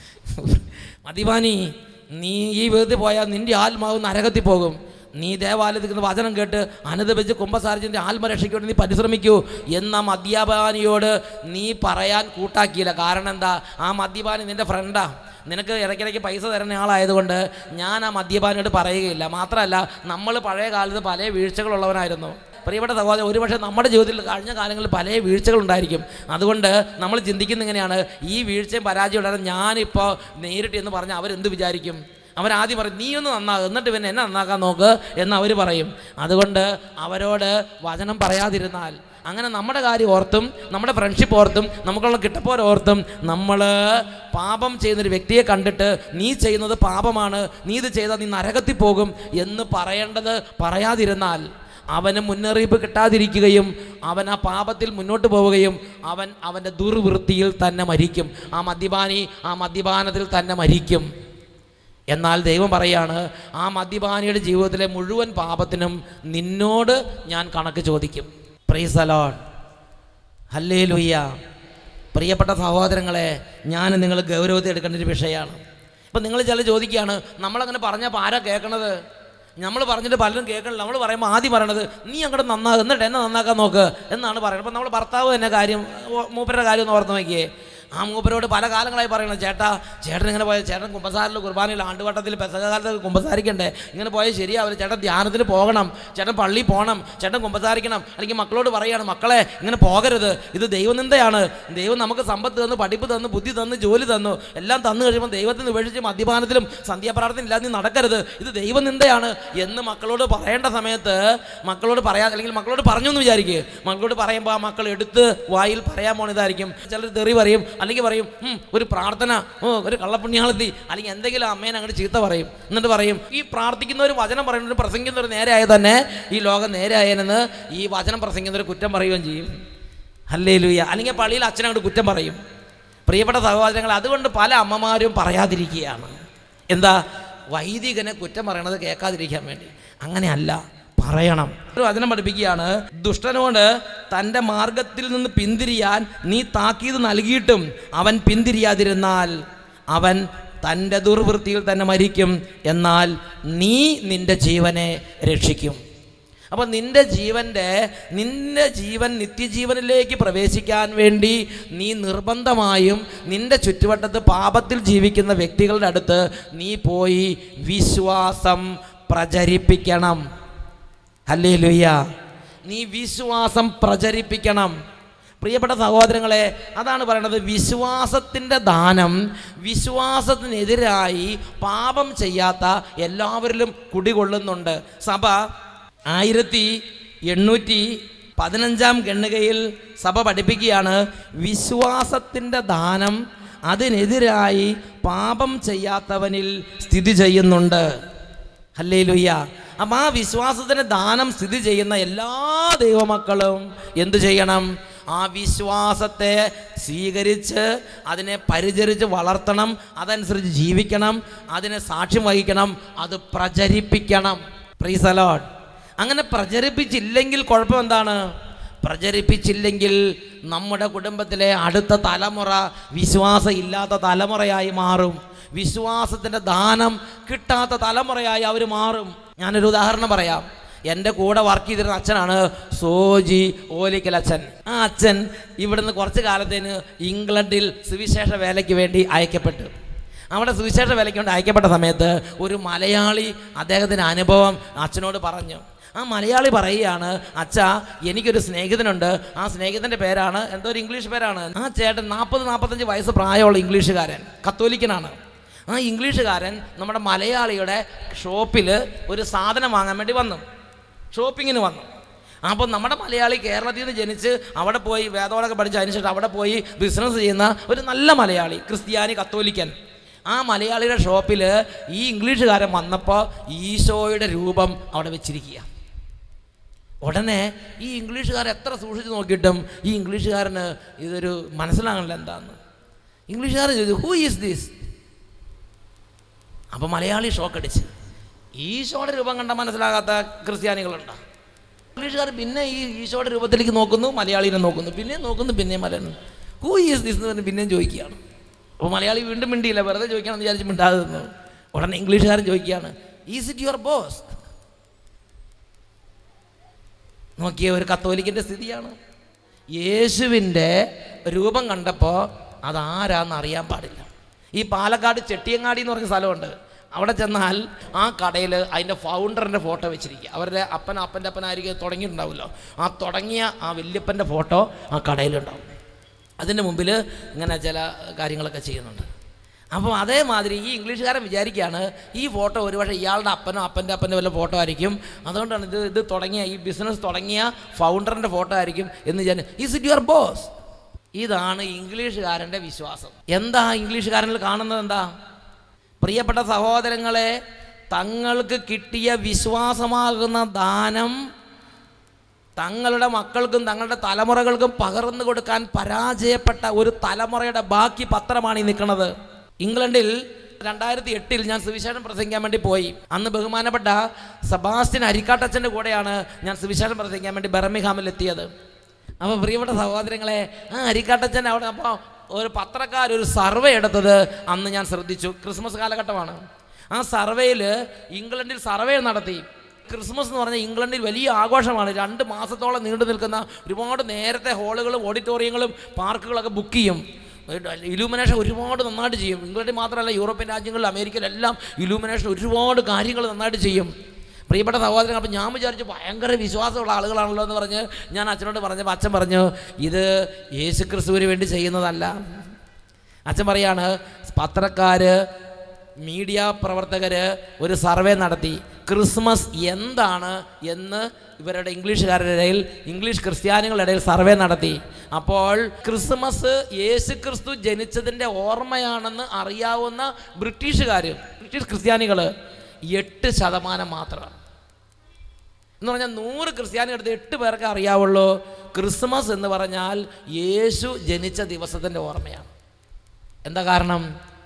മദ്യപാനി നീ ഈ വിധത്തിൽ പോയാൽ നിന്റെ ആത്മാവ് നരകത്തിൽ പോകും നീ ദേവാലയത്തിൽ നിന്ന് വചനം കേട്ട് അനുദപിച്ച് കുംഭസാരിച്ചിൻ്റെ ആത്മരക്ഷയ്ക്ക് വേണ്ടി നീ പരിശ്രമിക്കൂ എന്ന മദ്യപാനിയോട് നീ പറയാൻ കൂട്ടാക്കിയില്ല കാരണം എന്താ ആ മദ്യപാനി നിൻ്റെ ഫ്രണ്ടാ നിനക്ക് ഇടയ്ക്കിടയ്ക്ക് പൈസ തരുന്ന ആളായതുകൊണ്ട് ഞാൻ ആ മദ്യപാനിയോട് പറയുകയില്ല മാത്രമല്ല നമ്മൾ പഴയ കാലത്ത് പല വീഴ്ചകളുള്ളവനായിരുന്നു പ്രിയപ്പെട്ട സഹോദരൻ ഒരുപക്ഷെ നമ്മുടെ ജീവിതത്തിൽ കഴിഞ്ഞ കാലങ്ങളിൽ പല വീഴ്ചകളുണ്ടായിരിക്കും അതുകൊണ്ട് നമ്മൾ ചിന്തിക്കുന്ന ഇങ്ങനെയാണ് ഈ വീഴ്ചയും പരാജയം ഉണ്ടാകും ഞാനിപ്പോൾ നേരിട്ട് എന്ന് പറഞ്ഞാൽ അവരെന്ത് വിചാരിക്കും അവരാദ്യം പറയും നീ ഒന്ന് നന്നാകും എന്നിട്ട് പിന്നെ എന്നെ നന്നാക്കാൻ നോക്ക് എന്ന് അവർ പറയും അതുകൊണ്ട് അവരോട് വചനം പറയാതിരുന്നാൽ അങ്ങനെ നമ്മുടെ കാര്യം ഓർത്തും നമ്മുടെ ഫ്രണ്ട്ഷിപ്പ് ഓർത്തും നമുക്കുള്ള കിട്ടപ്പോരെ ഓർത്തും നമ്മൾ പാപം ചെയ്യുന്നൊരു വ്യക്തിയെ കണ്ടിട്ട് നീ ചെയ്യുന്നത് പാപമാണ് നീ ഇത് ചെയ്താൽ നീ നരകത്തിൽ പോകും എന്ന് പറയേണ്ടത് പറയാതിരുന്നാൽ അവന് മുന്നറിയിപ്പ് കിട്ടാതിരിക്കുകയും അവൻ ആ പാപത്തിൽ മുന്നോട്ട് പോവുകയും അവൻ അവൻ്റെ ദുർവൃത്തിയിൽ തന്നെ മരിക്കും ആ മദ്യപാനി ആ മദ്യപാനത്തിൽ തന്നെ മരിക്കും എന്നാൽ ദൈവം പറയാണ് ആ മദ്യപാനിയുടെ ജീവിതത്തിലെ മുഴുവൻ പാപത്തിനും നിന്നോട് ഞാൻ കണക്ക് ചോദിക്കും പ്രൈസ് അലോൺ ഹല്ലേ ലുയ്യ പ്രിയപ്പെട്ട സഹോദരങ്ങളെ ഞാൻ നിങ്ങൾ ഗൗരവത്തിൽ എടുക്കേണ്ട ഒരു വിഷയമാണ് ഇപ്പം നിങ്ങൾ ചില ചോദിക്കുകയാണ് നമ്മളങ്ങനെ പറഞ്ഞപ്പോൾ ആരാ കേൾക്കണത് നമ്മൾ പറഞ്ഞിട്ട് പലരും കേൾക്കണില്ല നമ്മൾ പറയുമ്പോൾ ആദ്യം പറയണത് നീ അങ്ങോട്ട് നന്നാകും എന്നിട്ട് എന്നെ നന്നാക്കാൻ നോക്ക് എന്നാണ് പറയുന്നത് അപ്പം നമ്മൾ ഭർത്താവ് തന്നെ കാര്യം ഓ- മൂപ്പരുടെ കാര്യം ഒന്ന് ഓർത്ത് നോക്കിയേ ആ മൂപ്പരോട് പല കാലങ്ങളായി പറയണം ചേട്ടാ ചേട്ടൻ ഇങ്ങനെ പോയ ചേട്ടൻ കുമ്പസാരിൽ കുർബാനയിൽ ആണ്ടുവട്ടത്തിൽ പെസകാലത്ത് കുമ്പസാരിക്കണ്ടേ ഇങ്ങനെ പോയാൽ ശരിയാവില്ല ചേട്ടൻ ധ്യാനത്തിന് പോകണം ചേട്ടൻ പള്ളിയിൽ പോകണം ചേട്ടൻ കുമ്പസാരിക്കണം അല്ലെങ്കിൽ മക്കളോട് പറയുകയാണ് മക്കളെ ഇങ്ങനെ പോകരുത് ഇത് ദൈവനിന്ദയാണ് ദൈവം നമുക്ക് സമ്പത്ത് തന്നു പഠിപ്പ് തന്നു ബുദ്ധി തന്നു ജോലി തന്നു എല്ലാം തന്നു കഴിയുമ്പോൾ ദൈവത്തിന് ഉപേക്ഷിച്ച് മദ്യപാനത്തിലും സന്ധ്യാപ്രാർത്ഥന ഇല്ലാതെ നീ നടക്കരുത് ഇത് ദൈവനിന്ദയാണ് എന്ന് മക്കളോട് പറയേണ്ട സമയത്ത് മക്കളോട് പറയാതെ അല്ലെങ്കിൽ മക്കളോട് പറഞ്ഞു എന്ന് വിചാരിക്കുക മക്കളോട് പറയുമ്പോൾ ആ മക്കൾ എടുത്ത് വായിൽ പറയാൻ പോണതായിരിക്കും ചിലർ തെറി പറയും അല്ലെങ്കിൽ പറയും "ഉം, ഒരു പ്രാർത്ഥന ഓ ഒരു കള്ളപ്പുണ്യാളത്തി അല്ലെങ്കിൽ എന്തെങ്കിലും അമ്മേനെ അങ്ങോട്ട് ചീത്ത പറയും എന്നിട്ട് പറയും ഈ പ്രാർത്ഥിക്കുന്നവർ വചനം പറയുന്നവർ പ്രസംഗിക്കുന്നവർ നേരെയായ തന്നെ ഈ ലോകം നേരെയായെന്ന് ഈ വചനം പ്രസംഗിക്കുന്നവർ കുറ്റം പറയുകയും ചെയ്യും അല്ലേ ലൂയ അല്ലെങ്കിൽ പള്ളിയിൽ അച്ഛനങ്ങോട്ട് കുറ്റം പറയും പ്രിയപ്പെട്ട സഹോദരങ്ങൾ അതുകൊണ്ട് പല അമ്മമാരും പറയാതിരിക്കുകയാണ് എന്താ വൈദികനെ കുറ്റം പറയണത് കേൾക്കാതിരിക്കാൻ വേണ്ടി അങ്ങനെയല്ല പറയണം ഒരു വചനം പഠിപ്പിക്കുകയാണ് ദുഷ്ടനോട് തൻ്റെ മാർഗത്തിൽ നിന്ന് പിന്തിരിയാൻ നീ താക്കീത് നൽകിയിട്ടും അവൻ പിന്തിരിയാതിരുന്നാൽ അവൻ തൻ്റെ ദുർവൃത്തിയിൽ തന്നെ മരിക്കും എന്നാൽ നീ നിൻ്റെ ജീവനെ രക്ഷിക്കും അപ്പോൾ നിന്റെ ജീവൻ്റെ നിന്റെ ജീവൻ നിത്യജീവനിലേക്ക് പ്രവേശിക്കാൻ വേണ്ടി നീ നിർബന്ധമായും നിന്റെ ചുറ്റുവട്ടത്ത് പാപത്തിൽ ജീവിക്കുന്ന വ്യക്തികളുടെ അടുത്ത് നീ പോയി വിശ്വാസം പ്രചരിപ്പിക്കണം അല്ലേ ലുയ്യ നീ വിശ്വാസം പ്രചരിപ്പിക്കണം പ്രിയപ്പെട്ട സഹോദരങ്ങളെ അതാണ് പറയുന്നത് വിശ്വാസത്തിൻ്റെ ദാനം വിശ്വാസത്തിനെതിരായി പാപം ചെയ്യാത്ത എല്ലാവരിലും കുടികൊള്ളുന്നുണ്ട് സഭ ആയിരത്തി എണ്ണൂറ്റി പതിനഞ്ചാം ഗണ്ണികയിൽ സഭ പഠിപ്പിക്കുകയാണ് വിശ്വാസത്തിൻ്റെ ദാനം അതിനെതിരായി പാപം ചെയ്യാത്തവനിൽ സ്ഥിതി ചെയ്യുന്നുണ്ട് അല്ലേ ലുയ്യ അപ്പം ആ വിശ്വാസത്തിന് ദാനം സ്ഥിതി ചെയ്യുന്ന എല്ലാ ദൈവമക്കളും എന്തു ചെയ്യണം ആ വിശ്വാസത്തെ സ്വീകരിച്ച് അതിനെ പരിചരിച്ച് വളർത്തണം അതനുസരിച്ച് ജീവിക്കണം അതിനെ സാക്ഷ്യം വഹിക്കണം അത് പ്രചരിപ്പിക്കണം പ്രീസലോഡ് അങ്ങനെ പ്രചരിപ്പിച്ചില്ലെങ്കിൽ കുഴപ്പം എന്താണ് പ്രചരിപ്പിച്ചില്ലെങ്കിൽ നമ്മുടെ കുടുംബത്തിലെ അടുത്ത തലമുറ വിശ്വാസം ഇല്ലാത്ത തലമുറയായി മാറും വിശ്വാസത്തിൻ്റെ ദാനം കിട്ടാത്ത തലമുറയായി അവർ മാറും ഞാനൊരു ഉദാഹരണം പറയാം എൻ്റെ കൂടെ വർക്ക് ചെയ്തിരുന്ന അച്ഛനാണ് സോജി ഓലിക്കൽ അച്ഛൻ ആ അച്ഛൻ ഇവിടുന്ന് കുറച്ച് കാലത്തേന് ഇംഗ്ലണ്ടിൽ സുവിശേഷ വേലയ്ക്ക് വേണ്ടി അയക്കപ്പെട്ടു അവിടെ സുവിശേഷ വേലയ്ക്ക് വേണ്ടി അയക്കപ്പെട്ട സമയത്ത് ഒരു മലയാളി അദ്ദേഹത്തിൻ്റെ അനുഭവം അച്ഛനോട് പറഞ്ഞു ആ മലയാളി പറയുകയാണ് അച്ഛാ എനിക്കൊരു സ്നേഹിതനുണ്ട് ആ സ്നേഹിതൻ്റെ പേരാണ് എന്തോ ഒരു ഇംഗ്ലീഷ് പേരാണ് ആ ചേട്ടൻ നാൽപ്പത് നാൽപ്പത്തഞ്ച് വയസ്സ് പ്രായമുള്ള ഇംഗ്ലീഷുകാരൻ കത്തോലിക്കനാണ് ആ ഇംഗ്ലീഷുകാരൻ നമ്മുടെ മലയാളിയുടെ ഷോപ്പിൽ ഒരു സാധനം വാങ്ങാൻ വേണ്ടി വന്നു ഷോപ്പിങ്ങിന് വന്നു അപ്പോൾ നമ്മുടെ മലയാളി കേരളത്തിൽ നിന്ന് ജനിച്ച് അവിടെ പോയി വേദോടൊക്കെ പഠിച്ച് അതിനുശേഷം അവിടെ പോയി ബിസിനസ് ചെയ്യുന്ന ഒരു നല്ല മലയാളി ക്രിസ്ത്യാനി കത്തോലിക്കൻ ആ മലയാളിയുടെ ഷോപ്പിൽ ഈ ഇംഗ്ലീഷുകാരൻ വന്നപ്പോൾ ഈശോയുടെ രൂപം അവിടെ വെച്ചിരിക്കുക ഉടനെ ഈ ഇംഗ്ലീഷുകാരൻ എത്ര സൂക്ഷിച്ച് നോക്കിയിട്ടും ഈ ഇംഗ്ലീഷുകാരന് ഇതൊരു മനസ്സിലാകണില്ല എന്താന്ന് ഇംഗ്ലീഷുകാരൻ ചോദിച്ചു ഹൂ ഈസ് ദിസ് അപ്പോൾ മലയാളി ഷോക്കടിച്ച് ഈശോയുടെ രൂപം കണ്ട മനസ്സിലാകാത്ത ക്രിസ്ത്യാനികളുണ്ടോ ഇംഗ്ലീഷുകാർ പിന്നെ ഈ ഈശോയുടെ രൂപത്തിലേക്ക് നോക്കുന്നു മലയാളിനെ നോക്കുന്നു പിന്നെയും നോക്കുന്നു പിന്നെയും മലയാളം ഹൂ ഈസ് ദിസ് എന്ന് പറഞ്ഞ് പിന്നെയും ചോദിക്കുകയാണ് അപ്പോൾ മലയാളി വീണ്ടും മിണ്ടിയില്ല വെറുതെ ചോദിക്കാമെന്ന് വിചാരിച്ച് മിണ്ടാതെ നിന്നു ഉടനെ ഇംഗ്ലീഷുകാരൻ ചോദിക്കുകയാണ് ഈസ് ഇറ്റ് യുവർ ബോസ് നോക്കിയ ഒരു കത്തോലിക്കിൻ്റെ സ്ഥിതിയാണ് യേശുവിൻ്റെ രൂപം കണ്ടപ്പോൾ അതാരാന്ന് അറിയാൻ പാടില്ല ഈ പാലക്കാട് ചെട്ടിയങ്ങാടി എന്ന് പറഞ്ഞ സ്ഥലമുണ്ട് അവിടെ ചെന്നാൽ ആ കടയിൽ അതിൻ്റെ ഫൗണ്ടറിൻ്റെ ഫോട്ടോ വെച്ചിരിക്കുക അവരുടെ അപ്പൻ അപ്പൻ്റെ അപ്പനായിരിക്കും തുടങ്ങിയിട്ടുണ്ടാവുമല്ലോ ആ തുടങ്ങിയ ആ വല്യപ്പൻ്റെ ഫോട്ടോ ആ കടയിലുണ്ടാവും അതിൻ്റെ മുമ്പിൽ ഇങ്ങനെ ചില കാര്യങ്ങളൊക്കെ ചെയ്യുന്നുണ്ട് അപ്പോൾ അതേമാതിരി ഈ ഇംഗ്ലീഷുകാരൻ വിചാരിക്കുകയാണ് ഈ ഫോട്ടോ ഒരുപക്ഷെ ഇയാളുടെ അപ്പനോ അപ്പൻ്റെ അപ്പൻ്റെ വല്ല ഫോട്ടോ ആയിരിക്കും അതുകൊണ്ടാണ് ഇത് ഇത് തുടങ്ങിയ ഈ ബിസിനസ് തുടങ്ങിയ ഫൗണ്ടറിൻ്റെ ഫോട്ടോ ആയിരിക്കും എന്ന് വിചാരിച്ചു ഈസ് ഇറ്റ് യുവർ ബോസ് ഇതാണ് ഇംഗ്ലീഷുകാരൻ്റെ വിശ്വാസം എന്താ ഇംഗ്ലീഷുകാരനിൽ കാണുന്നത് എന്താ പ്രിയപ്പെട്ട സഹോദരങ്ങളെ തങ്ങൾക്ക് കിട്ടിയ വിശ്വാസമാകുന്ന ദാനം തങ്ങളുടെ മക്കൾക്കും തങ്ങളുടെ തലമുറകൾക്കും പകർന്നു കൊടുക്കാൻ പരാജയപ്പെട്ട ഒരു തലമുറയുടെ ബാക്കി പത്രമാണ് ഈ നിൽക്കുന്നത് ഇംഗ്ലണ്ടിൽ രണ്ടായിരത്തി എട്ടിൽ ഞാൻ സുവിശേഷം പ്രസംഗിക്കാൻ വേണ്ടി പോയി അന്ന് ബഹുമാനപ്പെട്ട സെബാസ്റ്റ്യൻ അരിക്കാട്ടച്ചൻ്റെ കൂടെയാണ് ഞാൻ സുവിശേഷം പ്രസംഗിക്കാൻ വേണ്ടി ബെർമിഹാമിൽ എത്തിയത് അപ്പോൾ പ്രിയപ്പെട്ട സഹോദരങ്ങളെ ആ അരിക്കാട്ടച്ചൻ അവിടെ അപ്പോൾ ഒരു പത്രക്കാർ ഒരു സർവേ എടുത്തത് അന്ന് ഞാൻ ശ്രദ്ധിച്ചു ക്രിസ്മസ് കാലഘട്ടമാണ് ആ സർവേയിൽ ഇംഗ്ലണ്ടിൽ സർവേ നടത്തി ക്രിസ്മസ് എന്ന് പറഞ്ഞാൽ ഇംഗ്ലണ്ടിൽ വലിയ ആഘോഷമാണ് രണ്ട് മാസത്തോളം നീണ്ടു നിൽക്കുന്ന ഒരുപാട് നേരത്തെ ഹാളുകളും ഓഡിറ്റോറിയങ്ങളും പാർക്കുകളൊക്കെ ബുക്ക് ചെയ്യും ഇലൂമിനേഷൻ ഒരുപാട് നന്നായിട്ട് ചെയ്യും ഇംഗ്ലണ്ടിൽ മാത്രമല്ല യൂറോപ്യൻ രാജ്യങ്ങളിൽ അമേരിക്കയിലെല്ലാം ഇലൂമിനേഷൻ ഒരുപാട് കാര്യങ്ങൾ നന്നായിട്ട് ചെയ്യും പ്രിയപ്പെട്ട സഹോദരൻ അപ്പം ഞാൻ വിചാരിച്ചു ഭയങ്കര വിശ്വാസമുള്ള ആളുകളാണല്ലോ എന്ന് പറഞ്ഞ് ഞാൻ അച്ഛനോട് പറഞ്ഞപ്പോൾ അച്ഛൻ പറഞ്ഞു ഇത് യേശു ക്രിസ്തുവിന് വേണ്ടി ചെയ്യുന്നതല്ല അച്ഛൻ പറയാണ് പത്രക്കാർ മീഡിയ പ്രവർത്തകർ ഒരു സർവേ നടത്തി ക്രിസ്മസ് എന്താണ് എന്ന് ഇവരുടെ ഇംഗ്ലീഷുകാരുടെ ഇടയിൽ ഇംഗ്ലീഷ് ക്രിസ്ത്യാനികളുടെ ഇടയിൽ സർവേ നടത്തി അപ്പോൾ ക്രിസ്മസ് യേശു ക്രിസ്തു ജനിച്ചതിൻ്റെ ഓർമ്മയാണെന്ന് അറിയാവുന്ന ബ്രിട്ടീഷുകാർ ബ്രിട്ടീഷ് ക്രിസ്ത്യാനികൾ എട്ട് ശതമാനം മാത്രമാണ് എന്ന് പറഞ്ഞാൽ നൂറ് ക്രിസ്ത്യാനി എടുത്ത് എട്ട് പേർക്ക് അറിയാവുള്ളൂ ക്രിസ്മസ് എന്ന് പറഞ്ഞാൽ യേശു ജനിച്ച ദിവസത്തിൻ്റെ ഓർമ്മയാണ് എന്താ കാരണം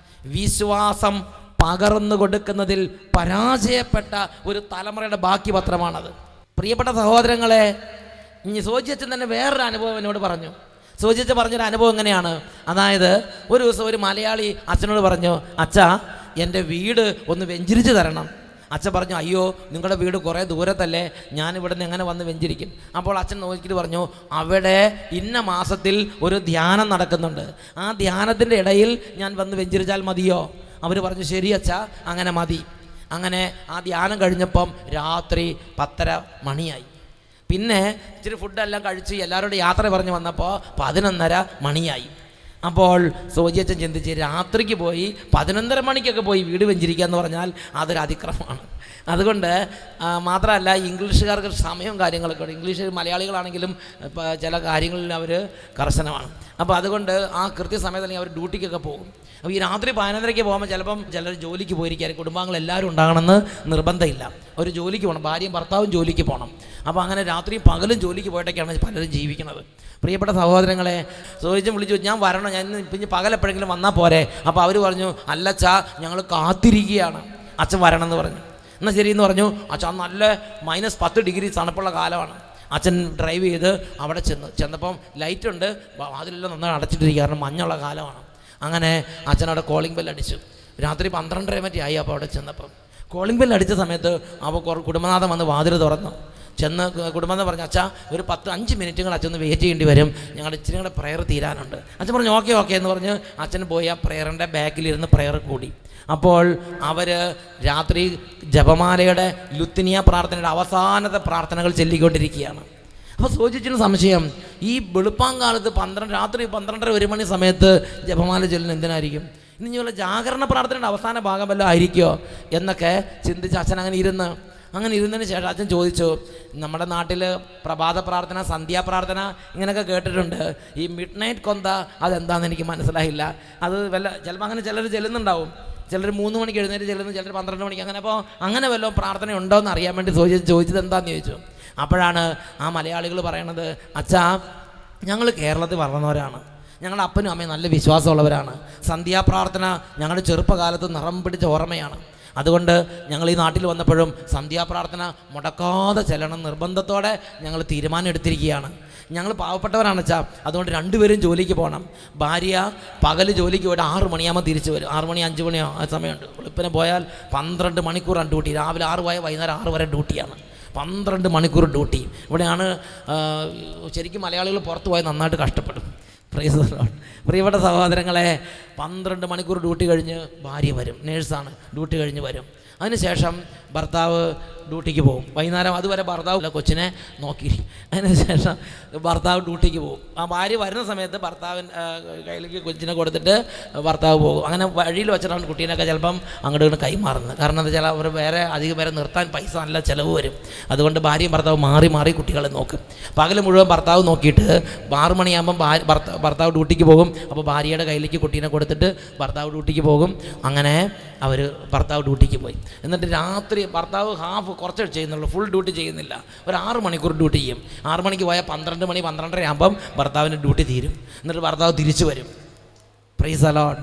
വിശ്വാസം പകർന്നു കൊടുക്കുന്നതിൽ പരാജയപ്പെട്ട ഒരു തലമുറയുടെ ബാക്കി പത്രമാണത് പ്രിയപ്പെട്ട സഹോദരങ്ങളെ ഇനി സോജിയച്ചൻ തന്നെ വേറൊരു അനുഭവം എന്നോട് പറഞ്ഞു സോജിയച്ച പറഞ്ഞൊരു അനുഭവം എങ്ങനെയാണ് അതായത് ഒരു ദിവസം ഒരു മലയാളി അച്ഛനോട് പറഞ്ഞു അച്ഛാ എൻ്റെ വീട് ഒന്ന് വെഞ്ചരിച്ച് തരണം അച്ഛൻ പറഞ്ഞു അയ്യോ നിങ്ങളുടെ വീട് കുറേ ദൂരത്തല്ലേ ഞാൻ ഇവിടുന്ന് എങ്ങനെ വന്ന് വെഞ്ചരിക്കും അപ്പോൾ അച്ഛൻ നോക്കിയിട്ട് പറഞ്ഞു അവിടെ ഇന്ന മാസത്തിൽ ഒരു ധ്യാനം നടക്കുന്നുണ്ട് ആ ധ്യാനത്തിൻ്റെ ഇടയിൽ ഞാൻ വന്ന് വെഞ്ചരിച്ചാൽ മതിയോ അവർ പറഞ്ഞു ശരി അച്ഛാ അങ്ങനെ മതി അങ്ങനെ ആ ധ്യാനം കഴിഞ്ഞപ്പം രാത്രി പത്തര മണിയായി പിന്നെ ഇച്ചിരി ഫുഡെല്ലാം കഴിച്ച് എല്ലാവരോടും യാത്ര പറഞ്ഞ് വന്നപ്പോൾ പതിനൊന്നര മണിയായി അപ്പോൾ സോജിയച്ചൻ ചിന്തിച്ച് രാത്രിക്ക് പോയി പതിനൊന്നര മണിക്കൊക്കെ പോയി വീട് വെഞ്ചിരിക്കുക എന്ന് പറഞ്ഞാൽ അതൊരു അതിക്രമമാണ് അതുകൊണ്ട് ആ, മാത്രമല്ല ഇംഗ്ലീഷുകാർക്ക് സമയവും കാര്യങ്ങളൊക്കെ ഉണ്ട് ഇംഗ്ലീഷ് മലയാളികളാണെങ്കിലും ഇപ്പം ചില കാര്യങ്ങളിൽ അവർ കർശനമാണ് അപ്പോൾ അതുകൊണ്ട് ആ കൃത്യസമയത്ത് അല്ലെങ്കിൽ അവർ ഡ്യൂട്ടിക്കൊക്കെ പോകും അപ്പോൾ ഈ രാത്രി പതിനൊന്നരയ്ക്ക് പോകുമ്പോൾ ചിലപ്പം ചിലർ ജോലിക്ക് പോയിരിക്കും കുടുംബാംഗങ്ങൾ എല്ലാവരും ഉണ്ടാകണമെന്ന് നിർബന്ധമില്ല ഒരു ജോലിക്ക് പോകണം ഭാര്യയും ഭർത്താവും ജോലിക്ക് പോകണം അപ്പോൾ അങ്ങനെ രാത്രിയും പകലും ജോലിക്ക് പോയിട്ടൊക്കെയാണ് പലരും ജീവിക്കുന്നത് പ്രിയപ്പെട്ട സഹോദരങ്ങളെ ചോദിച്ചും വിളിച്ചു ഞാൻ വരണം ഞാൻ ഇന്ന് ഇപ്പം ഇനി പകലെപ്പോഴെങ്കിലും വന്നാൽ പോരെ അപ്പോൾ അവർ പറഞ്ഞു അല്ലച്ചാ ഞങ്ങൾ കാത്തിരിക്കുകയാണ് അച്ഛൻ വരണം എന്ന് പറഞ്ഞു എന്നാൽ ശരി എന്ന് പറഞ്ഞു അച്ഛൻ നല്ല മൈനസ് പത്ത് ഡിഗ്രി തണുപ്പുള്ള കാലമാണ് അച്ഛൻ ഡ്രൈവ് ചെയ്ത് അവിടെ ചെന്ന് ചെന്നപ്പം ലൈറ്റ് ഉണ്ട് അതിലെല്ലാം നന്നായി അടച്ചിട്ടിരിക്കുക കാരണം മഞ്ഞുള്ള കാലമാണ് അങ്ങനെ അച്ഛൻ അവിടെ കോളിംഗ് ബെൽ അടിച്ചു രാത്രി പന്ത്രണ്ടര മറ്റേ ആയി അപ്പോൾ അവിടെ ചെന്നപ്പം കോളിംഗ് ബെൽ അടിച്ച സമയത്ത് അപ്പോൾ കുറ കുടുംബനാഥൻ വന്ന് വാതിൽ തുറന്നു ചെന്ന് കുടുംബനാഥൻ പറഞ്ഞു അച്ഛാ ഒരു പത്ത് അഞ്ച് മിനിറ്റും കൂടെ അച്ഛൻ ഒന്ന് വെയിറ്റ് ചെയ്യേണ്ടി വരും ഞങ്ങളുടെ ഇച്ചിരി കൂടെ പ്രെയർ തീരാനുണ്ട് അച്ഛൻ പറഞ്ഞു ഓക്കെ ഓക്കെ എന്ന് പറഞ്ഞ് അച്ഛൻ പോയി ആ പ്രെയറിൻ്റെ ബാക്കിലിരുന്ന് പ്രെയർ കൂടി അപ്പോൾ അവർ രാത്രി ജപമാലയുടെ ലുത്തിനിയ പ്രാർത്ഥനയുടെ അവസാനത്തെ പ്രാർത്ഥനകൾ ചൊല്ലിക്കൊണ്ടിരിക്കുകയാണ് അപ്പോൾ സൂചിച്ചിന് സംശയം ഈ വെളുപ്പാങ്കാലത്ത് പന്ത്രണ്ട് രാത്രി പന്ത്രണ്ടര ഒരു മണി സമയത്ത് ജപമാല ചൊല്ലുന്നത് എന്തിനായിരിക്കും ഇനി ഇനി വല്ല ജാഗരണ പ്രാർത്ഥനയുടെ അവസാന ഭാഗം വല്ലതും ആയിരിക്കുമോ എന്നൊക്കെ ചിന്തിച്ച് അച്ഛൻ അങ്ങനെ ഇരുന്ന് അങ്ങനെ ഇരുന്നതിന് ശേഷം അച്ഛൻ ചോദിച്ചു നമ്മുടെ നാട്ടിൽ പ്രഭാത പ്രാർത്ഥന സന്ധ്യാപ്രാർത്ഥന ഇങ്ങനെയൊക്കെ കേട്ടിട്ടുണ്ട് ഈ മിഡ് നൈറ്റ് കൊന്ത അതെന്താണെന്ന് എനിക്ക് മനസ്സിലായില്ല അത് വല്ല ചിലപ്പോൾ അങ്ങനെ ചിലർ ചെല്ലുന്നുണ്ടാവും ചിലർ മൂന്ന് മണിക്ക് എഴുന്നേറ്റ് ചെല്ലുന്നു ചിലർ പന്ത്രണ്ട് മണിക്ക് അങ്ങനെ അപ്പോൾ അങ്ങനെ വല്ലതും പ്രാർത്ഥന ഉണ്ടോ എന്ന് അറിയാൻ വേണ്ടി ചോദിച്ചു ചോദിച്ചത് എന്താണെന്ന് ചോദിച്ചു അപ്പോഴാണ് ആ മലയാളികൾ പറയണത് അച്ഛാ ഞങ്ങൾ കേരളത്തിൽ വളർന്നവരാണ് ഞങ്ങളുടെ അപ്പനും അമ്മയും നല്ല വിശ്വാസമുള്ളവരാണ് സന്ധ്യാപ്രാർത്ഥന ഞങ്ങളുടെ ചെറുപ്പകാലത്ത് നിറം പിടിച്ച ഓർമ്മയാണ് അതുകൊണ്ട് ഞങ്ങൾ ഈ നാട്ടിൽ വന്നപ്പോഴും സന്ധ്യാപ്രാർത്ഥന മുടക്കാതെ ചെല്ലണം നിർബന്ധത്തോടെ ഞങ്ങൾ തീരുമാനം എടുത്തിരിക്കുകയാണ് ഞങ്ങൾ പാവപ്പെട്ടവരാണ് വെച്ചാൽ അതുകൊണ്ട് രണ്ടുപേരും ജോലിക്ക് പോകണം ഭാര്യ പകൽ ജോലിക്ക് പോയിട്ട് ആറ് മണിയാകുമ്പോൾ തിരിച്ചു വരും ആറ് മണി അഞ്ച് മണിയോ ആ സമയമുണ്ട് വെളുപ്പിനെ പോയാൽ പന്ത്രണ്ട് മണിക്കൂറാണ് ഡ്യൂട്ടി രാവിലെ ആറ് പോയാൽ വൈകുന്നേരം ആറ് വരെ ഡ്യൂട്ടിയാണ് പന്ത്രണ്ട് മണിക്കൂർ ഡ്യൂട്ടി ഇവിടെയാണ് ആ, ശരിക്കും മലയാളികൾ പുറത്ത് പോയാൽ നന്നായിട്ട് കഷ്ടപ്പെടും പ്രൈസ് the Lord. പ്രിയപ്പെട്ട സഹോദരങ്ങളെ പന്ത്രണ്ട് മണിക്കൂർ ഡ്യൂട്ടി കഴിഞ്ഞ് ഭാര്യ വരും നേഴ്സാണ് ഡ്യൂട്ടി കഴിഞ്ഞ് വരും അതിനുശേഷം ഭർത്താവ് ഡ്യൂട്ടിക്ക് പോകും വൈകുന്നേരം അതുവരെ ഭർത്താവ് കൊച്ചിനെ നോക്കി അതിനുശേഷം ഭർത്താവ് ഡ്യൂട്ടിക്ക് പോകും ആ ഭാര്യ വരുന്ന സമയത്ത് ഭർത്താവിൻ ആ, കയ്യിലേക്ക് കൊച്ചിനെ കൊടുത്തിട്ട് ഭർത്താവ് പോകും അങ്ങനെ വഴിയിൽ വെച്ചിട്ടാണ് കുട്ടീനൊക്കെ ചിലപ്പം അങ്ങോട്ട് ഇങ്ങോട്ട് കൈമാറുന്നത് കാരണം എന്താ വെച്ചാൽ അവർ വേറെ അധികം പേരെ നിർത്താൻ പൈസ നല്ല ചിലവ് വരും അതുകൊണ്ട് ഭാര്യയും ഭർത്താവ് മാറി മാറി കുട്ടികളെ നോക്കും പകൽ മുഴുവൻ ഭർത്താവ് നോക്കിയിട്ട് ആറ് മണിയാകുമ്പം ഭാര്യ ഭർത്താവ് ഭർത്താവ് ഡ്യൂട്ടിക്ക് പോകും അപ്പോൾ ഭാര്യയുടെ കയ്യിലേക്ക് കുട്ടീനെ കൊടുത്തിട്ട് ഭർത്താവ് ഡ്യൂട്ടിക്ക് പോകും അങ്ങനെ അവർ ഭർത്താവ് ഡ്യൂട്ടിക്ക് പോയി എന്നിട്ട് രാത്രി ഭർത്താവ് ഹാഫ് കുറച്ച് ചെയ്യുന്നുള്ളൂ ഫുൾ ഡ്യൂട്ടി ചെയ്യുന്നില്ല ഒരു ആറ് മണിക്കൂർ ഡ്യൂട്ടി ചെയ്യും ആറ് മണിക്ക് പോയാൽ പന്ത്രണ്ട് മണി പന്ത്രണ്ടര ആകുമ്പം ഭർത്താവിൻ്റെ ഡ്യൂട്ടി തീരും എന്നിട്ട് ഭർത്താവ് തിരിച്ചു വരും പ്രൈസ് അലോൺ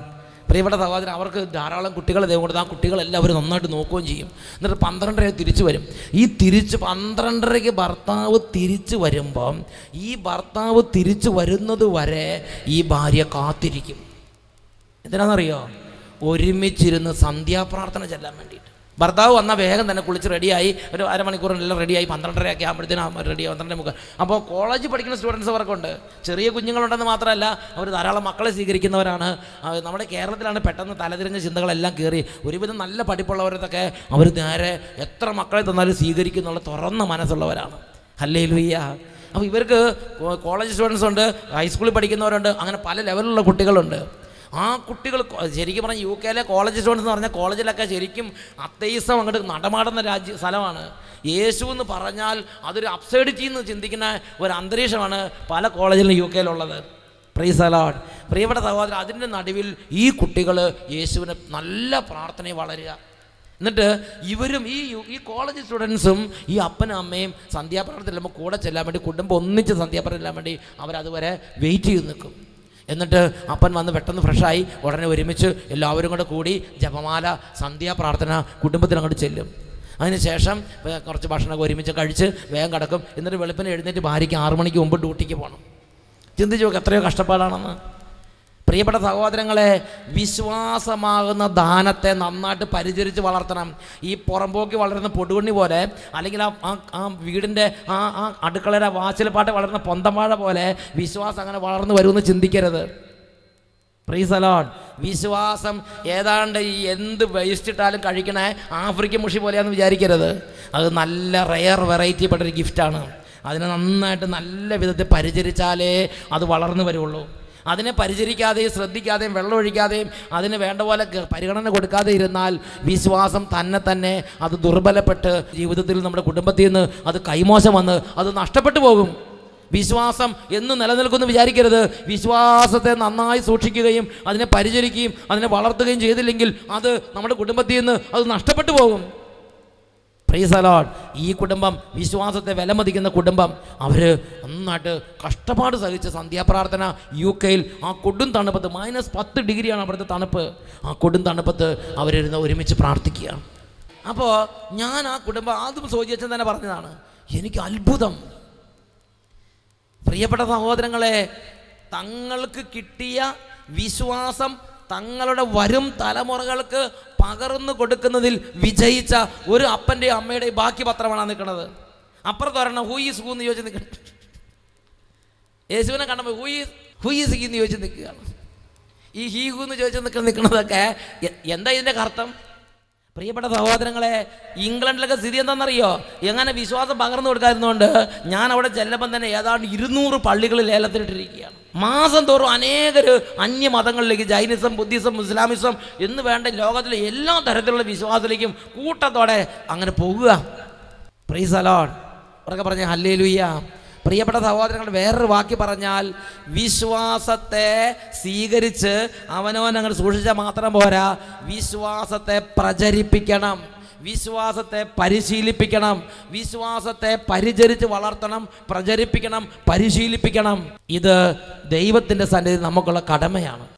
പ്രിയപ്പെട്ട സഹോദരൻ അവർക്ക് ധാരാളം കുട്ടികളെ ദൈവം കൊടുത്ത് ആ കുട്ടികളെല്ലാവരും നന്നായിട്ട് നോക്കുകയും ചെയ്യും എന്നിട്ട് പന്ത്രണ്ടര തിരിച്ചു വരും ഈ തിരിച്ച് പന്ത്രണ്ടരയ്ക്ക് ഭർത്താവ് തിരിച്ചു വരുമ്പം ഈ ഭർത്താവ് തിരിച്ചു വരുന്നത് വരെ ഈ ഭാര്യ കാത്തിരിക്കും എന്തിനാണെന്നറിയോ ഒരുമിച്ചിരുന്ന് സന്ധ്യാപ്രാർത്ഥന ചെല്ലാൻ വേണ്ടിയിട്ട് ഭർത്താവ് വന്നാൽ വേഗം തന്നെ കുളിച്ച് റെഡിയായി ഒരു അരമണിക്കൂറിനെല്ലാം റെഡിയായി പന്ത്രണ്ടരയൊക്കെ ആകുമ്പോഴത്തേനും റെഡിയായി പന്ത്രണ്ട് മുക്കാൽ അപ്പോൾ കോളേജിൽ പഠിക്കുന്ന സ്റ്റുഡൻസ് അവർക്കുണ്ട് ചെറിയ കുഞ്ഞുങ്ങളുണ്ടെന്ന് മാത്രമല്ല അവർ ധാരാളം മക്കളെ സ്വീകരിക്കുന്നവരാണ് ആ, നമ്മുടെ കേരളത്തിലാണ് പെട്ടെന്ന് തലതിരിഞ്ഞ ചിന്തകളെല്ലാം കയറി ഒരുവിധം നല്ല പഠിപ്പുള്ളവരതൊക്കെ അവർ നേരെ എത്ര മക്കളെ തന്നാലും സ്വീകരിക്കുന്നുള്ള തുറന്ന മനസ്സുള്ളവരാണ് അല്ലേ ലുയ്യ അപ്പോൾ ഇവർക്ക് കോ- കോളേജ് സ്റ്റുഡൻസ് ഉണ്ട് ഹൈസ്കൂളിൽ പഠിക്കുന്നവരുണ്ട് അങ്ങനെ പല ലെവലിലുള്ള കുട്ടികളുണ്ട് ആ കുട്ടികൾ കൊ- ശരിക്കും പറഞ്ഞാൽ യു കെയിലെ കോളേജ് സ്റ്റുഡൻസ് എന്ന് പറഞ്ഞാൽ കോളേജിലൊക്കെ ശരിക്കും അത്തൈസം അങ്ങോട്ട് നടമാടുന്ന രാജ്യ സ്ഥലമാണ് യേശു എന്ന് പറഞ്ഞാൽ അതൊരു അപ്സൈഡിറ്റി എന്ന് ചിന്തിക്കുന്ന ഒരു അന്തരീക്ഷമാണ് പല കോളേജിലും യു കെയിലുള്ളത് പ്രീസ് അലോഡ് പ്രിയപ്പെട്ട സഹോദരൻ അതിൻ്റെ നടുവിൽ ഈ കുട്ടികൾ യേശുവിനെ നല്ല പ്രാർത്ഥനയിൽ വളരുക എന്നിട്ട് ഇവരും ഈ യു- ഈ കോളേജ് സ്റ്റുഡൻസും ഈ അപ്പനും അമ്മയും സന്ധ്യാപ്രാർത്ഥന ചെല്ലുമ്പോൾ കൂടെ ചെല്ലാൻ വേണ്ടി കുടുംബം ഒന്നിച്ച് സന്ധ്യാപ്രാർത്ഥന ചെല്ലാൻ വേണ്ടി അവരതുവരെ വെയിറ്റ് ചെയ്ത് നിൽക്കും എന്നിട്ട് അപ്പൻ വന്ന് പെട്ടെന്ന് ഫ്രഷായി ഉടനെ ഒരുമിച്ച് എല്ലാവരും കൂടെ കൂടി ജപമാല സന്ധ്യാപ്രാർത്ഥന കുടുംബത്തിൽ അങ്ങോട്ട് ചെല്ലും അതിനുശേഷം വേ- കുറച്ച് ഭക്ഷണമൊക്കെ ഒരുമിച്ച് കഴിച്ച് വേഗം കിടക്കും എന്നിട്ട് വെളുപ്പിന് എഴുന്നേറ്റ് ഭാര്യയ്ക്ക് ആറു മണിക്ക് മുമ്പ് ഡ്യൂട്ടിക്ക് പോകണം ചിന്തിച്ചു നോക്ക് എത്രയോ കഷ്ടപ്പാടാണെന്ന് പ്രിയപ്പെട്ട സഹോദരങ്ങളെ വിശ്വാസമാകുന്ന ദാനത്തെ നന്നായിട്ട് പരിചരിച്ച് വളർത്തണം ഈ പുറമ്പോക്കി വളരുന്ന പൊടുകുണ്ണി പോലെ അല്ലെങ്കിൽ ആ ആ ആ വീടിൻ്റെ ആ ആ അടുക്കളയുടെ വാച്ചിലപ്പാട്ട് വളരുന്ന പൊന്തമ്പാഴ പോലെ വിശ്വാസം അങ്ങനെ വളർന്നു വരുമെന്ന് ചിന്തിക്കരുത് പ്രീസലോൺ വിശ്വാസം ഏതാണ്ട് ഈ എന്ത് വേസ്റ്റ് ഇട്ടാലും കഴിക്കണേ ആഫ്രിക്കൻ മുഷി പോലെയാണെന്ന് വിചാരിക്കരുത് അത് നല്ല റെയർ വെറൈറ്റി പെട്ടൊരു ഗിഫ്റ്റാണ് അതിനെ നന്നായിട്ട് നല്ല വിധത്തിൽ പരിചരിച്ചാലേ അത് വളർന്നു വരുള്ളൂ അതിനെ പരിചരിക്കാതെയും ശ്രദ്ധിക്കാതെയും വെള്ളം ഒഴിക്കാതെയും അതിന് വേണ്ട പോലെ ഗ- പരിഗണന കൊടുക്കാതെ ഇരുന്നാൽ വിശ്വാസം തന്നെ തന്നെ അത് ദുർബലപ്പെട്ട് ജീവിതത്തിൽ നമ്മുടെ കുടുംബത്തിൽ നിന്ന് അത് കൈമോശം വന്ന് അത് നഷ്ടപ്പെട്ടു പോകും വിശ്വാസം എന്ന് നിലനിൽക്കുന്നു വിചാരിക്കരുത് വിശ്വാസത്തെ നന്നായി സൂക്ഷിക്കുകയും അതിനെ പരിചരിക്കുകയും അതിനെ വളർത്തുകയും ചെയ്തില്ലെങ്കിൽ അത് നമ്മുടെ കുടുംബത്തിൽ നിന്ന് അത് നഷ്ടപ്പെട്ടു പോകും പ്രൈസ് അലോഡ് ഈ കുടുംബം വിശ്വാസത്തെ വിലമതിക്കുന്ന കുടുംബം അവർ നന്നായിട്ട് കഷ്ടപ്പാട് സഹിച്ച സന്ധ്യാപ്രാർത്ഥന യു കെയിൽ ആ കൊടും തണുപ്പത്ത് മൈനസ് പത്ത് ഡിഗ്രിയാണ് അവിടുത്തെ തണുപ്പ് ആ കൊടും തണുപ്പത്ത് അവരിരുന്ന് ഒരുമിച്ച് പ്രാർത്ഥിക്കുക അപ്പോൾ ഞാൻ ആ കുടുംബം ആദ്യം സോജിയച്ചൻ തന്നെ പറഞ്ഞതാണ് എനിക്ക് അത്ഭുതം പ്രിയപ്പെട്ട സഹോദരങ്ങളെ തങ്ങൾക്ക് കിട്ടിയ വിശ്വാസം തങ്ങളുടെ വരും തലമുറകൾക്ക് പകർന്നു കൊടുക്കുന്നതിൽ വിജയിച്ച ഒരു അപ്പൻ്റെയും അമ്മയുടെയും ബാക്കി പത്രമാണ് നിൽക്കുന്നത് അപ്പുറത്ത് ഒരെണ്ണം ഹൂ ഈസ് ഹൂ എന്ന് ചോദിച്ച് നിൽക്കണം യേശുവിനെ കണ്ടപ്പോൾ who is who is he എന്ന് ചോദിച്ച് നിൽക്കുകയാണ് ഈ ഹീ ഹൂ എന്ന് ചോദിച്ച് നിൽക്കുന്ന നിൽക്കുന്നതൊക്കെ എ- എന്താ ഇതിൻ്റെ അർത്ഥം പ്രിയപ്പെട്ട സഹോദരങ്ങളെ ഇംഗ്ലണ്ടിലൊക്കെ സ്ഥിതി എന്താണെന്നറിയോ എങ്ങനെ വിശ്വാസം പകർന്നു കൊടുക്കാതിരുന്നുകൊണ്ട് ഞാൻ അവിടെ ചെല്ലുമ്പം തന്നെ ഏതാണ്ട് ഇരുന്നൂറ് പള്ളികൾ ലേലത്തിലിട്ടിരിക്കുകയാണ് മാസം തോറും അനേകർ അന്യമതങ്ങളിലേക്ക് ജൈനിസം ബുദ്ധിസം ഇസ്ലാമിസം എന്ന് വേണ്ട ലോകത്തിലെ എല്ലാ തരത്തിലുള്ള വിശ്വാസത്തിലേക്കും കൂട്ടത്തോടെ അങ്ങനെ പോകുക പ്രീസ് അലോൺ ഉറക്കെ പറഞ്ഞ ഹല്ലേ പ്രിയപ്പെട്ട സഹോദരങ്ങൾ വേറൊരു വാക്കി പറഞ്ഞാൽ വിശ്വാസത്തെ സ്വീകരിച്ച് അവനവൻ അങ്ങനെ സൂക്ഷിച്ചാൽ മാത്രം പോരാ വിശ്വാസത്തെ പ്രചരിപ്പിക്കണം വിശ്വാസത്തെ പരിശീലിപ്പിക്കണം വിശ്വാസത്തെ പരിചരിച്ച് വളർത്തണം പ്രചരിപ്പിക്കണം പരിശീലിപ്പിക്കണം ഇത് ദൈവത്തിൻ്റെ സന്നിധി നമുക്കുള്ള കടമയാണ്